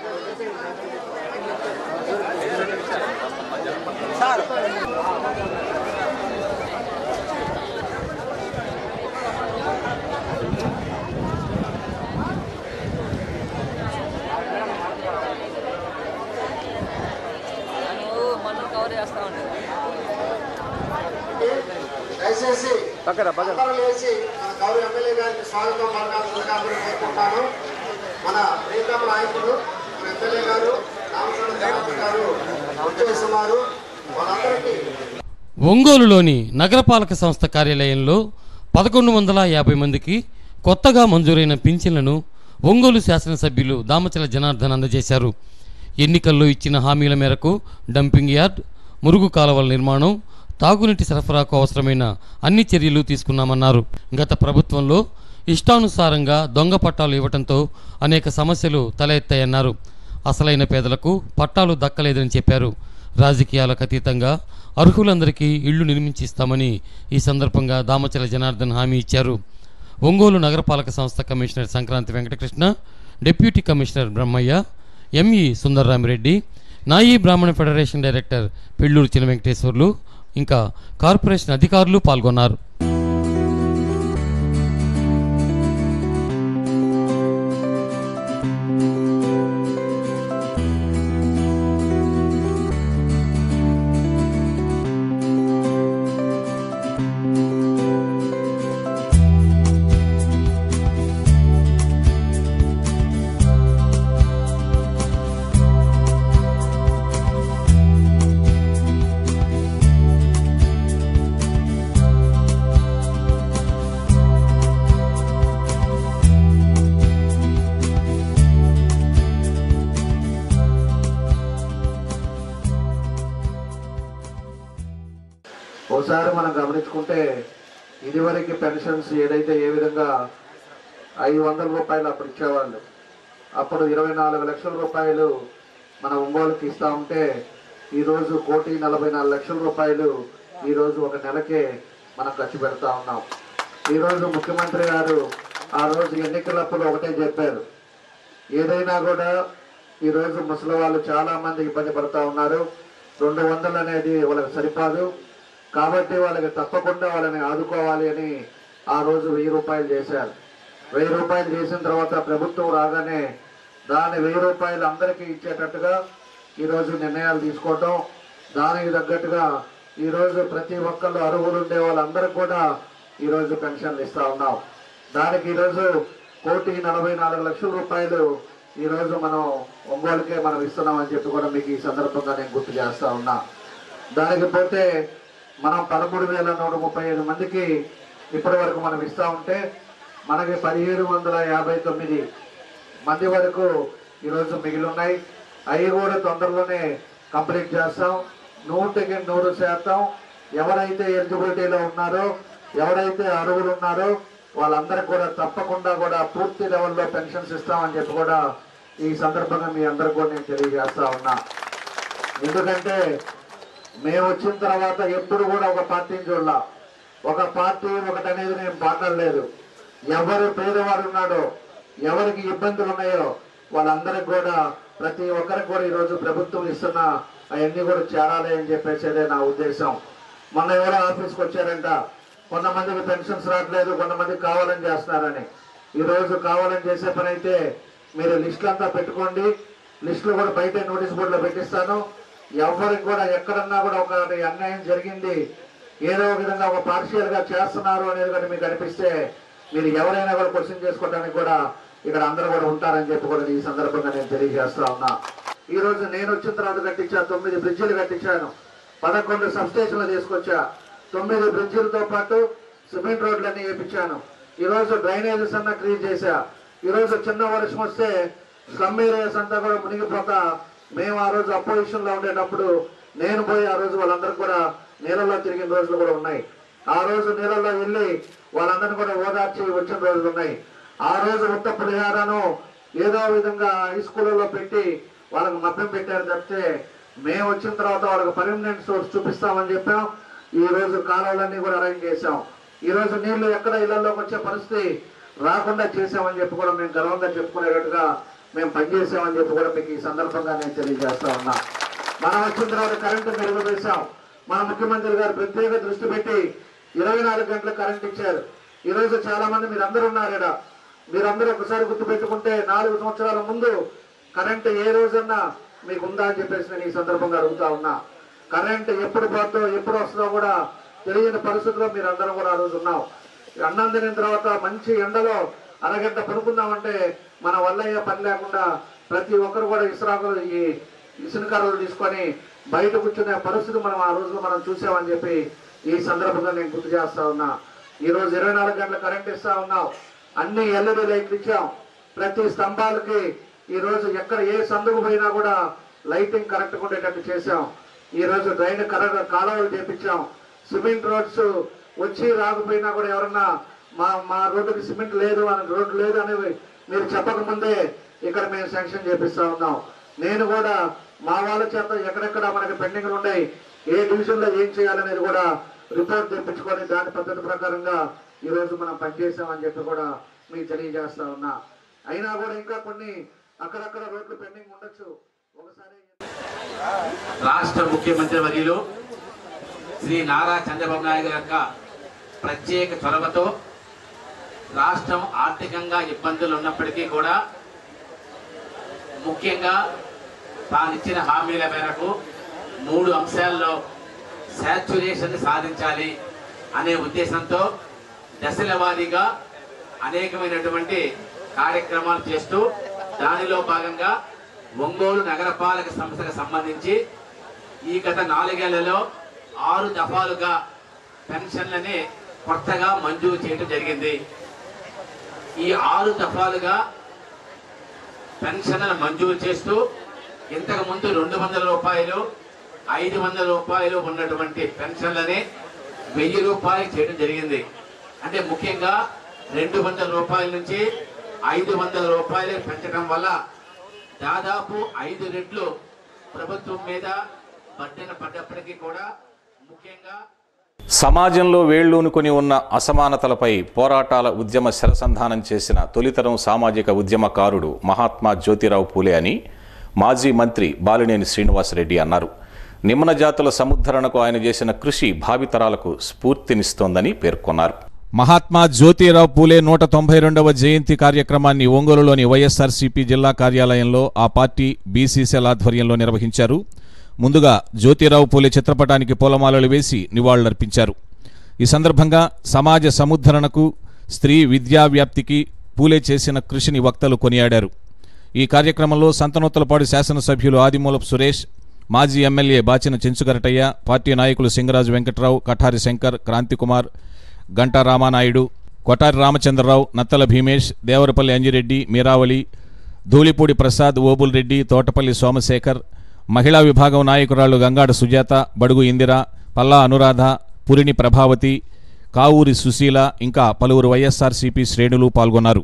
దయచేసి అందరూ లేచి మన గౌరవ ఎమ్మెల్యే గారికి స్వాగతం పలకాల్సిందిగా అందరూ కోరుకుంటాను మన ప్రియతమ నాయకుడు మన ఎమ్మెల్యే గారు రామచంద్ర జనార్దన్ గారు వచ్చేస్తున్నారు వాళ్ళందరికీ ఒంగోలులోని నగరపాలక సంస్థ కార్యాలయంలో పదకొండు వందల యాభై మందికి కొత్తగా మంజూరైన పింఛన్లను ఒంగోలు శాసనసభ్యులు దామచల జనార్దన్ అందజేశారు ఎన్నికల్లో ఇచ్చిన హామీల మేరకు డంపింగ్ యార్డ్ మురుగు కాలువల నిర్మాణం తాగునీటి సరఫరాకు అవసరమైన అన్ని చర్యలు తీసుకున్నామన్నారు గత ప్రభుత్వంలో ఇష్టానుసారంగా దొంగ పట్టాలు ఇవ్వటంతో అనేక సమస్యలు తలెత్తాయన్నారు అసలైన పేదలకు పట్టాలు దక్కలేదని చెప్పారు రాజకీయాలకు అతీతంగా అర్హులందరికీ ఇళ్లు నిర్మించిస్తామని ఈ సందర్భంగా దామచల జనార్దన్ హామీ ఇచ్చారు ఒంగోలు నగరపాలక సంస్థ commissioner Sankranti Venkatakrishna deputy commissioner Brahmaiah ME Sundarramireddy Nayee Brahmana federation director Pelluru చిన వెంకటేశ్వర్లు ఇంకా కార్పొరేషన్ అధికారులు పాల్గొన్నారు ఒకసారి మనం గమనించుకుంటే ఇదివరకు పెన్షన్స్ ఏదైతే ఏ విధంగా ఐదు వందల రూపాయలు అప్పుడు ఇచ్చేవాళ్ళు అప్పుడు ఇరవై నాలుగు లక్షల రూపాయలు మన ఒంగోలుకి ఇస్తా ఉంటే ఈరోజు కోటి నలభై నాలుగు లక్షల రూపాయలు ఈరోజు ఒక నెలకే మనం ఖర్చు పెడతా ఉన్నాం ఈరోజు ముఖ్యమంత్రి గారు ఆ రోజు ఎన్నికలప్పుడు ఒకటే చెప్పారు ఏదైనా కూడా ఈరోజు ముసలి వాళ్ళు చాలా మంది ఇబ్బంది పడుతూ ఉన్నారు రెండు వందలు అనేది వాళ్ళకి సరిపోదు కాబట్టి వాళ్ళకి తప్పకుండా వాళ్ళని ఆదుకోవాలి అని ఆ రోజు వెయ్యి రూపాయలు చేశారు వెయ్యి రూపాయలు చేసిన తర్వాత ప్రభుత్వం రాగానే దాని వెయ్యి రూపాయలు అందరికీ ఇచ్చేటట్టుగా ఈరోజు నిర్ణయాలు తీసుకోవటం దానికి తగ్గట్టుగా ఈరోజు ప్రతి ఒక్కళ్ళు అర్హులు ఉండే వాళ్ళందరికీ కూడా ఈరోజు పెన్షన్లు ఇస్తా ఉన్నాం దానికి ఈరోజు కోటి నలభై నాలుగు లక్షల రూపాయలు ఈరోజు మనం ఒంగోలుకే మనం ఇస్తున్నామని చెప్పి కూడా మీకు ఈ సందర్భంగా నేను గుర్తు చేస్తా ఉన్నా దానికి పోతే మనం పదమూడు వేల నూట ముప్పై ఐదు మందికి ఇప్పటి వరకు మనం ఇస్తా ఉంటే మనకి పదిహేడు వందల యాభై తొమ్మిది మంది వరకు ఈరోజు మిగిలి ఉన్నాయి అవి కూడా తొందరలోనే కంప్లీట్ చేస్తాం నూటికి నూరు శాతం ఎవరైతే ఎలిజిబిలిటీలో ఉన్నారో ఎవరైతే అర్హులు ఉన్నారో వాళ్ళందరికీ కూడా తప్పకుండా కూడా పూర్తి లెవెల్లో పెన్షన్స్ ఇస్తామని చెప్పి కూడా ఈ సందర్భంగా మీ అందరికి కూడా నేను తెలియజేస్తా ఉన్నా ఎందుకంటే మేము వచ్చిన తర్వాత ఎప్పుడు కూడా ఒక పార్టీని చూడాల ఒక పార్టీ ఒకటి అనేది నేను మాట్లాడలేదు ఎవరు పేదవాడు ఉన్నాడో ఎవరికి ఇబ్బందులు ఉన్నాయో వాళ్ళందరికి కూడా ప్రతి ఒక్కరికి కూడా ఈరోజు ప్రభుత్వం ఇస్తున్న అవన్నీ కూడా చేరాలి అని చెప్పేసి అదే నా ఉద్దేశం మొన్న ఎవరో ఆఫీస్కి వచ్చారంట కొంతమందికి పెన్షన్స్ రావట్లేదు కొంతమందికి కావాలని చేస్తున్నారని ఈ రోజు కావాలని చేసే పని అయితే మీరు లిస్టులు అంతా పెట్టుకోండి లిస్టులు కూడా బయట నోటీస్ బోర్డులో పెట్టిస్తాను ఎవరికి కూడా ఎక్కడన్నా కూడా ఒక అన్యాయం జరిగింది ఏదో ఒక విధంగా ఒక పార్షియల్ గా చేస్తున్నారు అనేది కూడా మీకు అనిపిస్తే మీరు ఎవరైనా కూడా క్వశ్చన్ చేసుకోవడానికి కూడా ఇక్కడ అందరూ కూడా ఉంటారని చెప్పి కూడా ఈ సందర్భంగా నేను తెలియజేస్తా ఉన్నా ఈ రోజు నేను వచ్చిన తర్వాత కట్టించా తొమ్మిది బ్రిడ్జిలు కట్టించాను పదకొండు సబ్స్టేషన్లు తీసుకొచ్చా తొమ్మిది బ్రిడ్జిలతో పాటు సిమెంట్ రోడ్లన్నీ వేయించాను ఈ రోజు డ్రైనేజెస్ అన్నా క్లీన్ చేశా ఈ రోజు చిన్న వర్షం వస్తే స్లమ్ ఏరియాస్ అంతా కూడా మునిగిపోతా మేము ఆ రోజు అపోజిషన్ లో ఉండేటప్పుడు నేను పోయి ఆ రోజు వాళ్ళందరూ కూడా నీళ్ళలో తిరిగిన రోజులు కూడా ఉన్నాయి ఆ రోజు నీళ్ళలో వెళ్ళి వాళ్ళందరినీ కూడా ఓదార్చి వచ్చిన రోజులు ఉన్నాయి ఆ రోజు ఉత్త పరిహారాను ఏదో విధంగా హై స్కూళ్ళలో పెట్టి వాళ్ళకి మభ్యం పెట్టారు తప్పితే మేము వచ్చిన తర్వాత వాళ్ళకి పర్మనెంట్ సోర్స్ చూపిస్తామని చెప్పాం ఈ రోజు కాలువలన్నీ కూడా అరేంజ్ చేశాం ఈ రోజు నీళ్లు ఎక్కడ ఇళ్లలోకి వచ్చే పరిస్థితి రాకుండా చేసామని చెప్పి కూడా మేము గర్వంగా చెప్పుకునేటట్టుగా మేము పనిచేసామని చెప్పి కూడా మీకు ఈ సందర్భంగా నేను తెలియజేస్తా ఉన్నా మనం వచ్చిన తర్వాత కరెంటు మెరుగు వేశాం మన ముఖ్యమంత్రి గారు ప్రత్యేక దృష్టి పెట్టి ఇరవై నాలుగు గంటల కరెంట్ ఇచ్చారు ఈ రోజు చాలా మంది మీరు అందరూ ఉన్నారు ఇక్కడ మీరందరూ ఒకసారి గుర్తు పెట్టుకుంటే నాలుగు సంవత్సరాల ముందు కరెంట్ ఏ రోజన్నా మీకు ఉందా అని చెప్పేసి నేను ఈ సందర్భంగా అడుగుతా ఉన్నా కరెంట్ ఎప్పుడు పోతుందో ఎప్పుడు వస్తుందో కూడా తెలియని పరిస్థితుల్లో మీరు అందరూ కూడా ఆ రోజు ఉన్నాం అన్నం తినిన తర్వాత మంచి ఎండలో అరగంట పడుకుందామంటే మన వల్ల అయ్యే పని లేకుండా ప్రతి ఒక్కరు కూడా ఇసురాకులు ఈ ఇసునకర్రలు తీసుకొని బయట కూర్చునే పరిస్థితి మనం ఆ రోజు మనం చూసామని చెప్పి ఈ సందర్భంగా నేను గుర్తు చేస్తా ఉన్నా ఈ రోజు ఇరవై నాలుగు గంటల కరెంట్ ఇస్తా ఉన్నాం అన్ని ఎల్ఈడి లైట్లు ఇచ్చాం ప్రతి స్తంభాలకి ఈ రోజు ఎక్కడ ఏ సందుకు పోయినా కూడా లైటింగ్ కరెక్ట్ ఉండేటట్టు చేశాం ఈ రోజు డ్రైన్ కరెక్ట్ కాలువలు చేపించాం సిమెంట్ రోడ్స్ వచ్చి రాకపోయినా కూడా ఎవరన్నా మా మా రోడ్డుకి సిమెంట్ లేదు అని రోడ్డు లేదు అని మీరు చెప్పకముందే ఇక్కడ మేము శాంక్షన్ చేపిస్తా ఉన్నాం నేను కూడా మా వాళ్ళ చేత ఎక్కడెక్కడ మనకి పెండింగ్లు ఉన్నాయి ఏ డివిజన్ లో ఏం చేయాలనేది కూడా రిపోర్ట్ తెప్పించుకొని దాని పద్ధతి ప్రకారంగా ఈ రోజు మనం పనిచేసామని చెప్పి కూడా మీకు తెలియజేస్తా ఉన్నా అయినా కూడా ఇంకా కొన్ని అక్కడక్కడ రోడ్లు పెండింగ్ ఉండొచ్చు ఒకసారి రాష్ట్ర ముఖ్యమంత్రి వర్యులు శ్రీ నారా చంద్రబాబు నాయుడు గారి యొక్క ప్రత్యేక చొరవతో రాష్ట్రం ఆర్థికంగా ఇబ్బందులు ఉన్నప్పటికీ కూడా ముఖ్యంగా తానిచ్చిన హామీల మేరకు మూడు అంశాల్లో శాచ్యురేషన్ సాధించాలి అనే ఉద్దేశంతో దశల వారీగా అనేకమైనటువంటి కార్యక్రమాలు చేస్తూ దానిలో భాగంగా ఒంగోలు నగరపాలక సంస్థకు సంబంధించి ఈ గత నాలుగేళ్లలో ఆరు దఫాలుగా పెన్షన్లని కొత్తగా మంజూరు చేయడం జరిగింది ఈ ఆరు దఫాలుగా పెన్షన్లను మంజూరు చేస్తూ ఇంతకు ముందు రెండు వందల రూపాయలు ఐదు వందల రూపాయలు ఉన్నటువంటి పెన్షన్లని వెయ్యి రూపాయలు చేయడం జరిగింది అంటే ముఖ్యంగా రెండు వందల రూపాయల నుంచి ఐదు వందల రూపాయలు పెంచడం వల్ల దాదాపు ఐదు రెట్లు ప్రభుత్వం మీద బడ్డన పడ్డప్పటికీ కూడా ముఖ్యంగా సమాజంలో వేళ్లూనుకొని ఉన్న అసమానతలపై పోరాటాల ఉద్యమ శరసంధానం చేసిన తొలితరం సామాజిక ఉద్యమకారుడు మహాత్మా జ్యోతిరావు పూలే అని మాజీ మంత్రి బాలినేని శ్రీనివాసరెడ్డి అన్నారు నిమ్న జాతుల సముద్ధరణకు ఆయన చేసిన కృషి భావితరాలకు స్ఫూర్తినిస్తోందని పేర్కొన్నారు మహాత్మా జ్యోతిరావు పూలే నూట తొంభై రెండవ జయంతి కార్యక్రమాన్ని ఒంగోలులోని వైఎస్ఆర్సీపీ జిల్లా కార్యాలయంలో ఆ పార్టీ బీసీసీఎల్ ఆధ్వర్యంలో నిర్వహించారు ముందుగా జ్యోతిరావు పూలే చిత్రపటానికి పూలమాలలు వేసి నివాళులర్పించారు ఈ సందర్భంగా సమాజ సముద్ధరణకు స్త్రీ విద్యా వ్యాప్తికి పూలే చేసిన కృషిని వక్తలు కొనియాడారు ఈ కార్యక్రమంలో సంతనోత్తలపాడు శాసనసభ్యులు ఆదిమూలపు సురేష్ మాజీ ఎమ్మెల్యే బాచిన చెంచుగరటయ్య పార్టీ నాయకులు సింగరాజు వెంకట్రావు కఠారి శంకర్ క్రాంతికుమార్ గంటా రామానాయుడు కొటారి రామచంద్రరావు నత్తల భీమేష్ దేవరపల్లి అంజిరెడ్డి మీరావళి ధూళిపూడి ప్రసాద్ ఓబుల్ రెడ్డి తోటపల్లి సోమశేఖర్ మహిళా విభాగం నాయకురాళ్లు గంగాడ సుజాత బడుగు ఇందిర పల్లా అనురాధ పురిని ప్రభావతి కావూరి సుశీల ఇంకా పలువురు వైఎస్ఆర్సీపీ శ్రేణులు పాల్గొన్నారు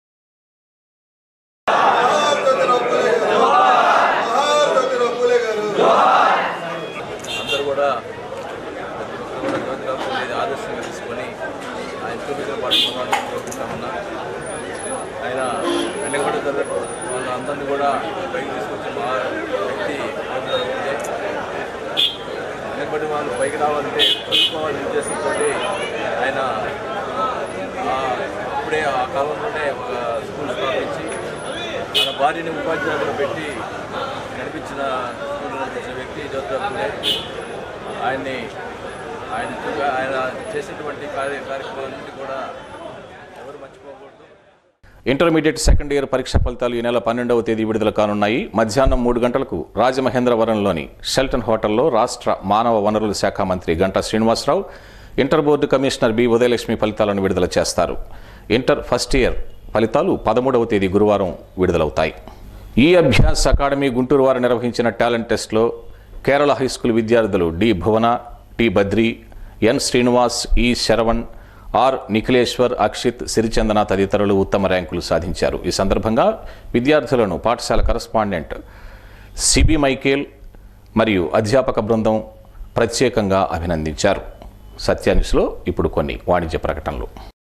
అందరూ కూడా ప్రతి ఒక్కరు కూడా జ్యోతిరావు పూలే ఆదర్శంగా తీసుకొని ఆయన చూపించిన పడుతున్నాను కోరుకుంటామన్నా ఆయన వెనకబడి తరగతి వాళ్ళ అందరినీ కూడా పైకి తీసుకొచ్చిన మా వ్యక్తి జ్యోతిరావు పూలే వెనక వెనుకబడి వాళ్ళు పైకి రావాలంటే చదువుకోవాలనే ఉద్దేశంతో ఆయన ఆ, ఇప్పుడే ఆ కాలంలోనే ఒక స్కూల్ స్థాపించి తన భార్యని ఉపాధ్యాయులుగా పెట్టి నడిపించిన స్కూల్ నడిపించిన వ్యక్తి జ్యోతిరావు పూలే ఆయన్ని ఆయన చూ- ఆయన చేసినటువంటి కార్య కార్యక్రమాలన్నింటి కూడా ఎవరు మర్చిపోకూడదు ఇంటర్మీడియట్ సెకండ్ ఇయర్ పరీక్ష ఫలితాలు ఈ నెల పన్నెండవ తేదీ విడుదల కానున్నాయి మధ్యాహ్నం మూడు గంటలకు రాజమహేంద్రవరంలోని షెల్టన్ హోటల్లో రాష్ట్ర మానవ వనరుల శాఖ మంత్రి Ganta Srinivasarao inter board commissioner B Udayalakshmi ఫలితాలను విడుదల చేస్తారు ఇంటర్ ఫస్ట్ ఇయర్ ఫలితాలు పదమూడవ తేదీ గురువారం విడుదలవుతాయి ఈ అభ్యాస్ అకాడమీ గుంటూరు వారు నిర్వహించిన టాలెంట్ టెస్ట్లో కేరళ హై స్కూల్ విద్యార్థులు D Bhuvana T Badri N Srinivas E Saravan R Nikhileshwar Akshith Sirichandana తదితరులు ఉత్తమ ర్యాంకులు సాధించారు ఈ సందర్భంగా విద్యార్థులను పాఠశాల కరస్పాండెంట్ సిబి మైకేల్ మరియు అధ్యాపక బృందం ప్రత్యేకంగా అభినందించారు సత్యాన్యూస్లో ఇప్పుడు కొన్ని వాణిజ్య ప్రకటనలు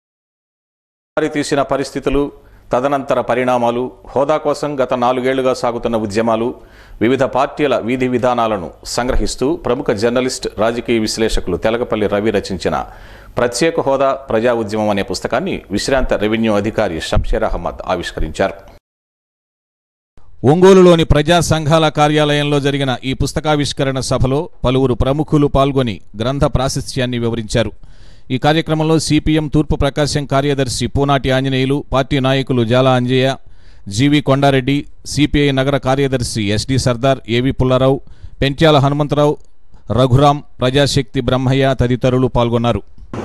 తీసిన పరిస్థితులు తదనంతర పరిణామాలు హోదా కోసం గత నాలుగేళ్లుగా సాగుతున్న ఉద్యమాలు వివిధ పార్టీల విధి విధానాలను సంగ్రహిస్తూ ప్రముఖ జర్నలిస్ట్ రాజకీయ విశ్లేషకులు తెలకపల్లి రవి రచించిన ప్రత్యేక హోదా ప్రజా ఉద్యమం అనే పుస్తకాన్ని విశ్రాంత రెవెన్యూ అధికారి షంషేర్ అహ్మద్ ఆవిష్కరించారు ఒంగోలులోని ప్రజా సంఘాల కార్యాలయంలో జరిగిన ఈ పుస్తకావిష్కరణ సభలో పలువురు ప్రముఖులు పాల్గొని గ్రంథ ప్రాశస్త్యాన్ని వివరించారు ఈ కార్యక్రమంలో సిపిఎం తూర్పు ప్రకాశం కార్యదర్శి పూనాటి ఆంజనేయులు పార్టీ నాయకులు జాలా అంజయ్య జీవి కొండారెడ్డి సిపిఐ నగర కార్యదర్శి ఎస్డి సర్దార్ ఏవి పుల్లారావు పెంట్యాల హనుమంతరావు రఘురాం ప్రజాశక్తి బ్రహ్మయ్య తదితరులు పాల్గొన్నారు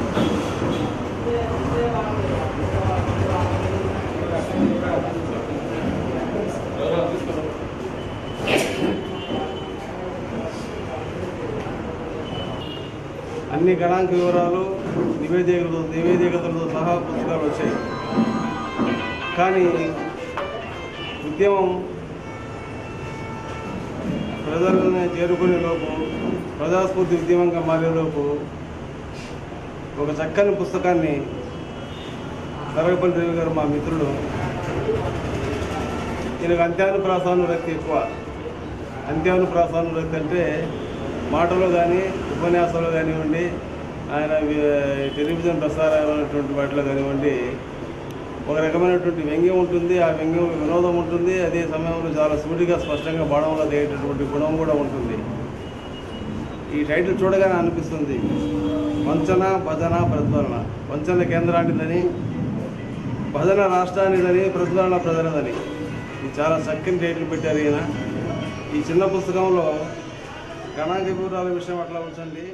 అన్ని గణాంక వివరాలు నివేదికలతో నివేదికలతో సహా పుస్తకాలు వచ్చాయి కానీ ఉద్యమం ప్రజలను చేరుకునే లోపు ప్రజాస్ఫూర్తి ఉద్యమంగా మారే లోపు ఒక చక్కని పుస్తకాన్ని తరగపల్లి రవి గారు మా మిత్రుడు ఈయనకు అంత్యానుప్రాసానురక్తి ఎక్కువ అంత్యానుప్రాసానురక్తి అంటే మాటలో కానీ ఉపన్యాసాలు కానివ్వండి ఆయన వి- టెలివిజన్ ప్రసారమైనటువంటి వాటిలో కానివ్వండి ఒక రకమైనటువంటి వ్యంగ్యం ఉంటుంది ఆ వ్యంగ్యం వినోదం ఉంటుంది అదే సమయంలో చాలా సూటిగా స్పష్టంగా బాణంలో దిగేటటువంటి గుణం కూడా ఉంటుంది ఈ టైటిల్ చూడగానే అనిపిస్తుంది వంచన భజన ప్రజ్వలన వంచన కేంద్రానిదని భజన రాష్ట్రానిదని ప్రజ్వలన ప్రజలదని ఇది చాలా చక్కని టైటిల్ పెట్టారు ఈయన ఈ చిన్న పుస్తకంలో గణాంక వివరాల విషయం అట్లా ఉంచండి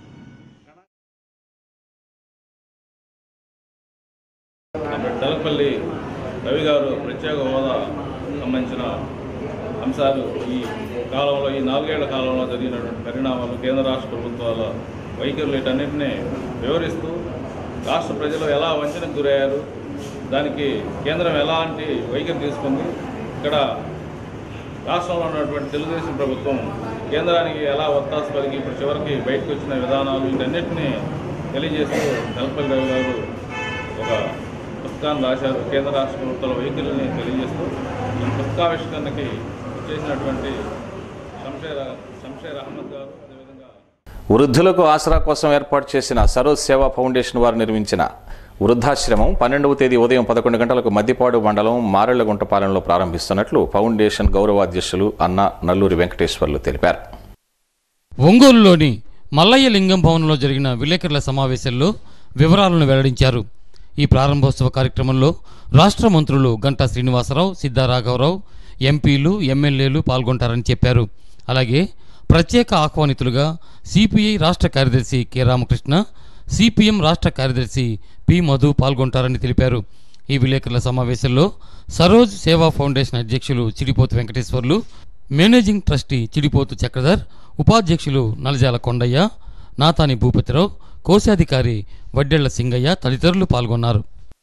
తెలపల్లి రవి గారు ప్రత్యేక హోదా సంబంధించిన అంశాలు ఈ కాలంలో ఈ నాలుగేళ్ల కాలంలో జరిగినటువంటి పరిణామాలు కేంద్ర రాష్ట్ర ప్రభుత్వాల వైఖరులు వీటన్నిటినీ వివరిస్తూ రాష్ట్ర ప్రజలు ఎలా వంచనకు గురయ్యారు దానికి కేంద్రం ఎలాంటి వైఖరి తీసుకుంది ఇక్కడ రాష్ట్రంలో ఉన్నటువంటి తెలుగుదేశం ప్రభుత్వం కేంద్రానికి ఎలా ఒత్తాసు పలికి ఇప్పుడు చివరికి బయటకు వచ్చిన విధానాలు వీటన్నిటిని తెలియజేస్తూ తెలపల్లి రవి గారు ఒక పుస్తకాన్ని రాశారు కేంద్ర రాష్ట్ర ప్రభుత్వాల వైఖరులని తెలియజేస్తూ ఈ పుస్తకావిష్కరణకి చేసినటువంటి శంషేర్ శంషేర్ అహ్మద్ గారు అదేవిధంగా వృద్ధులకు ఆసరా కోసం ఏర్పాటు చేసిన సరోజ్ సేవా ఫౌండేషన్ వారు నిర్మించిన వృద్ధాశ్రమం పన్నెండవ తేదీ ఉదయం పదకొండు గంటలకు మద్దిపాడు మండలం మారెళ్లగుంటపాలెంలో ప్రారంభిస్తున్నట్లు ఫౌండేషన్ గౌరవాధ్యక్షులు అన్న నల్లూరి వెంకటేశ్వర్లు తెలిపారు ఒంగోలులోని మల్లయ్య లింగం భవనంలో జరిగిన విలేకరుల సమావేశంలో వివరాలను వెల్లడించారు ఈ ప్రారంభోత్సవ కార్యక్రమంలో రాష్ట్ర మంత్రులు గంటా శ్రీనివాసరావు సిద్ధా రాఘవరావు ఎంపీలు ఎమ్మెల్యేలు పాల్గొంటారని చెప్పారు అలాగే ప్రత్యేక ఆహ్వానితులుగా సిపిఐ రాష్ట్ర కార్యదర్శి కె రామకృష్ణ సిపిఎం రాష్ట్ర కార్యదర్శి పి మధు పాల్గొంటారని తెలిపారు ఈ విలేకరుల సమావేశంలో సరోజ్ సేవా ఫౌండేషన్ అధ్యక్షులు చిడిపోతు వెంకటేశ్వర్లు మేనేజింగ్ ట్రస్టీ చిడిపోతు చక్రధర్ ఉపాధ్యక్షులు నలజాల కొండయ్య నాతాని భూపతిరావు కోశాధికారి వడ్డెళ్ల సింగయ్య తదితరులు పాల్గొన్నారు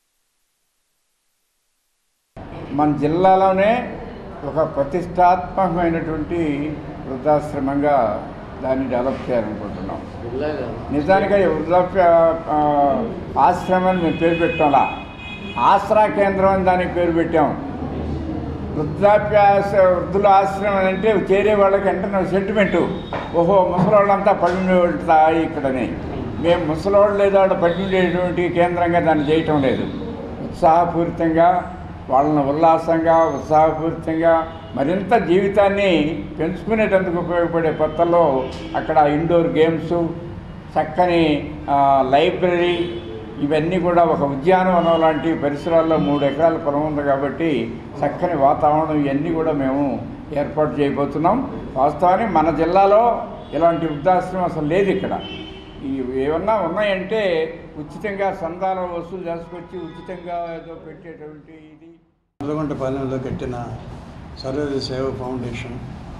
మన జిల్లాలోనే ఒక ప్రతిష్టాత్మకమైనటువంటి వృద్ధాశ్రమంగా దాన్ని డెవలప్ చేయాలనుకుంటున్నాం నిజానికి అది వృద్ధాప్య ఆ, ఆశ్రమం అని మేము పేరు పెట్టాంలా ఆసరా కేంద్రం అని దానికి పేరు పెట్టాం వృద్ధాప్యాస వృద్ధుల ఆశ్రమం అంటే చేరే వాళ్ళకి వెంటనే సెంటిమెంటు ఓహో ముసలోళ్ళంతా పడి ఉంటాయి ఇక్కడని మేము ముసలోళ్ళు లేదా పడి ఉండేటువంటి కేంద్రంగా దాన్ని చేయటం లేదు ఉత్సాహపూరితంగా వాళ్ళని ఉల్లాసంగా ఉత్సాహపూరితంగా మరింత జీవితాన్ని పెంచుకునేటందుకు ఉపయోగపడే కొత్తలో అక్కడ ఇండోర్ గేమ్స్ చక్కని ఆ, లైబ్రరీ ఇవన్నీ కూడా ఒక ఉద్యానవనం లాంటి పరిసరాల్లో మూడు ఎకరాల పొలం ఉంది కాబట్టి చక్కని వాతావరణం ఇవన్నీ కూడా మేము ఏర్పాటు చేయబోతున్నాం వాస్తవానికి మన జిల్లాలో ఇలాంటి వృద్ధాశ్రమం అసలు లేదు ఇక్కడ ఈ ఏమన్నా ఉన్నాయంటే ఉచితంగా సందాలు వసూలు చేసుకొచ్చి ఉచితంగా ఏదో పెట్టేటువంటి ఇది నల్లగొండపాలెంలో కట్టిన సర్వోదయ సేవ ఫౌండేషన్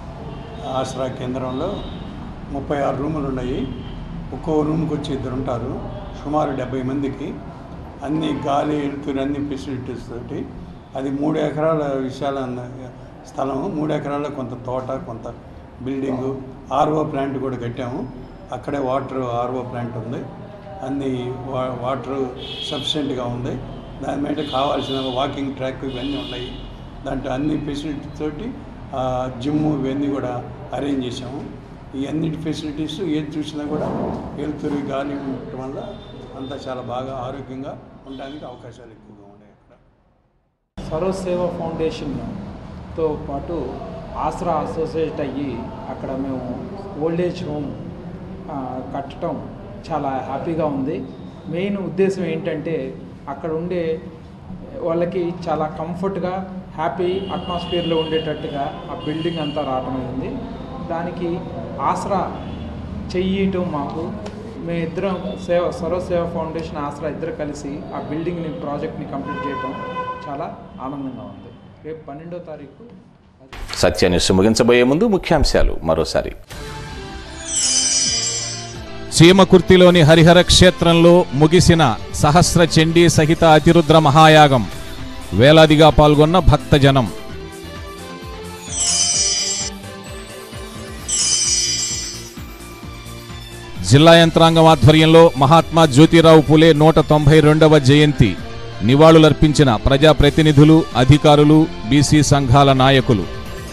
ఆసరా కేంద్రంలో ముప్పై ఆరు రూములు ఉన్నాయి ఒక్కో రూమ్కి వచ్చి ఇద్దరు ఉంటారు సుమారు డెబ్బై మందికి అన్ని గాలి ఎలుతురు అన్ని ఫెసిలిటీస్ తోటి అది మూడు ఎకరాల విశాల స్థలం మూడు ఎకరాల్లో కొంత తోట కొంత బిల్డింగు ఆర్ఓ ప్లాంట్ కూడా కట్టాము అక్కడే వాటర్ ఆర్ఓ ప్లాంట్ ఉంది అన్ని వా వాటర్ సఫిషియెంట్గా ఉంది దాని మీద కావాల్సిన వాకింగ్ ట్రాక్ ఇవన్నీ ఉన్నాయి దాంట్లో అన్ని ఫెసిలిటీస్ తోటి జిమ్ ఇవన్నీ కూడా అరేంజ్ చేసాము ఈ అన్నిటి ఫెసిలిటీస్ ఏది చూసినా కూడా వెలుతురు గాలి ఉండటం వల్ల అంతా చాలా బాగా ఆరోగ్యంగా ఉండడానికి అవకాశాలు ఎక్కువగా ఉన్నాయి అక్కడ సర్వసేవ ఫౌండేషన్తో పాటు ఆసరా అసోసియేట్ అయ్యి అక్కడ మేము ఓల్డేజ్ హోమ్ ఆ, కట్టడం చాలా హ్యాపీగా ఉంది మెయిన్ ఉద్దేశం ఏంటంటే అక్కడ ఉండే వాళ్ళకి చాలా కంఫర్ట్గా హ్యాపీ అట్మాస్ఫియర్లో ఉండేటట్టుగా ఆ బిల్డింగ్ అంతా రావడం అయింది దానికి ఆసరా చెయ్యటం మాకు మేమిద్దరం సేవ సర్వసేవ ఫౌండేషన్ ఆసరా ఇద్దరు కలిసి ఆ బిల్డింగ్ని ప్రాజెక్ట్ని కంప్లీట్ చేయటం చాలా ఆనందంగా ఉంది రేపు పన్నెండో తారీఖు సత్యాన్యూస్ ముగించబోయే ముందు ముఖ్యాంశాలు మరోసారి చీమకుర్తిలోని హరిహర క్షేత్రంలో ముగిసిన సహస్ర చండీ సహిత అతిరుద్ర మహాయాగం వేలాదిగా పాల్గొన్న భక్తజనం జిల్లా యంత్రాంగం ఆధ్వర్యంలో మహాత్మా జ్యోతిరావు పులే నూట తొంభై రెండవ జయంతి నివాళులర్పించిన ప్రజాప్రతినిధులు అధికారులు బీసీ సంఘాల నాయకులు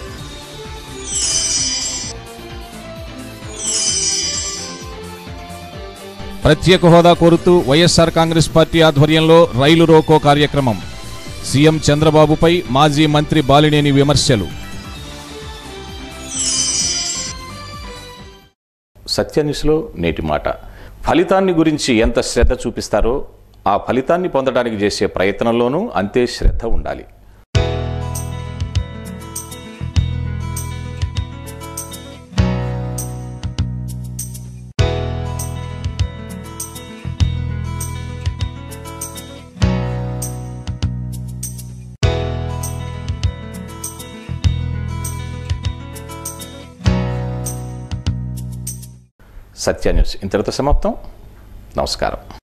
ప్రత్యేక హోదా కోరుతూ వైఎస్ఆర్ కాంగ్రెస్ పార్టీ ఆధ్వర్యంలో రైలు రోకో కార్యక్రమం సీఎం చంద్రబాబుపై మాజీ మంత్రి బాలినేని విమర్శలు సత్యన్యూస్లో నేటి మాట ఫలితాన్ని గురించి ఎంత శ్రద్ధ చూపిస్తారో ఆ ఫలితాన్ని పొందడానికి చేసే ప్రయత్నంలోనూ అంతే శ్రద్ధ ఉండాలి సత్య న్యూస్ ఇంతటితో సమాప్తం నమస్కారం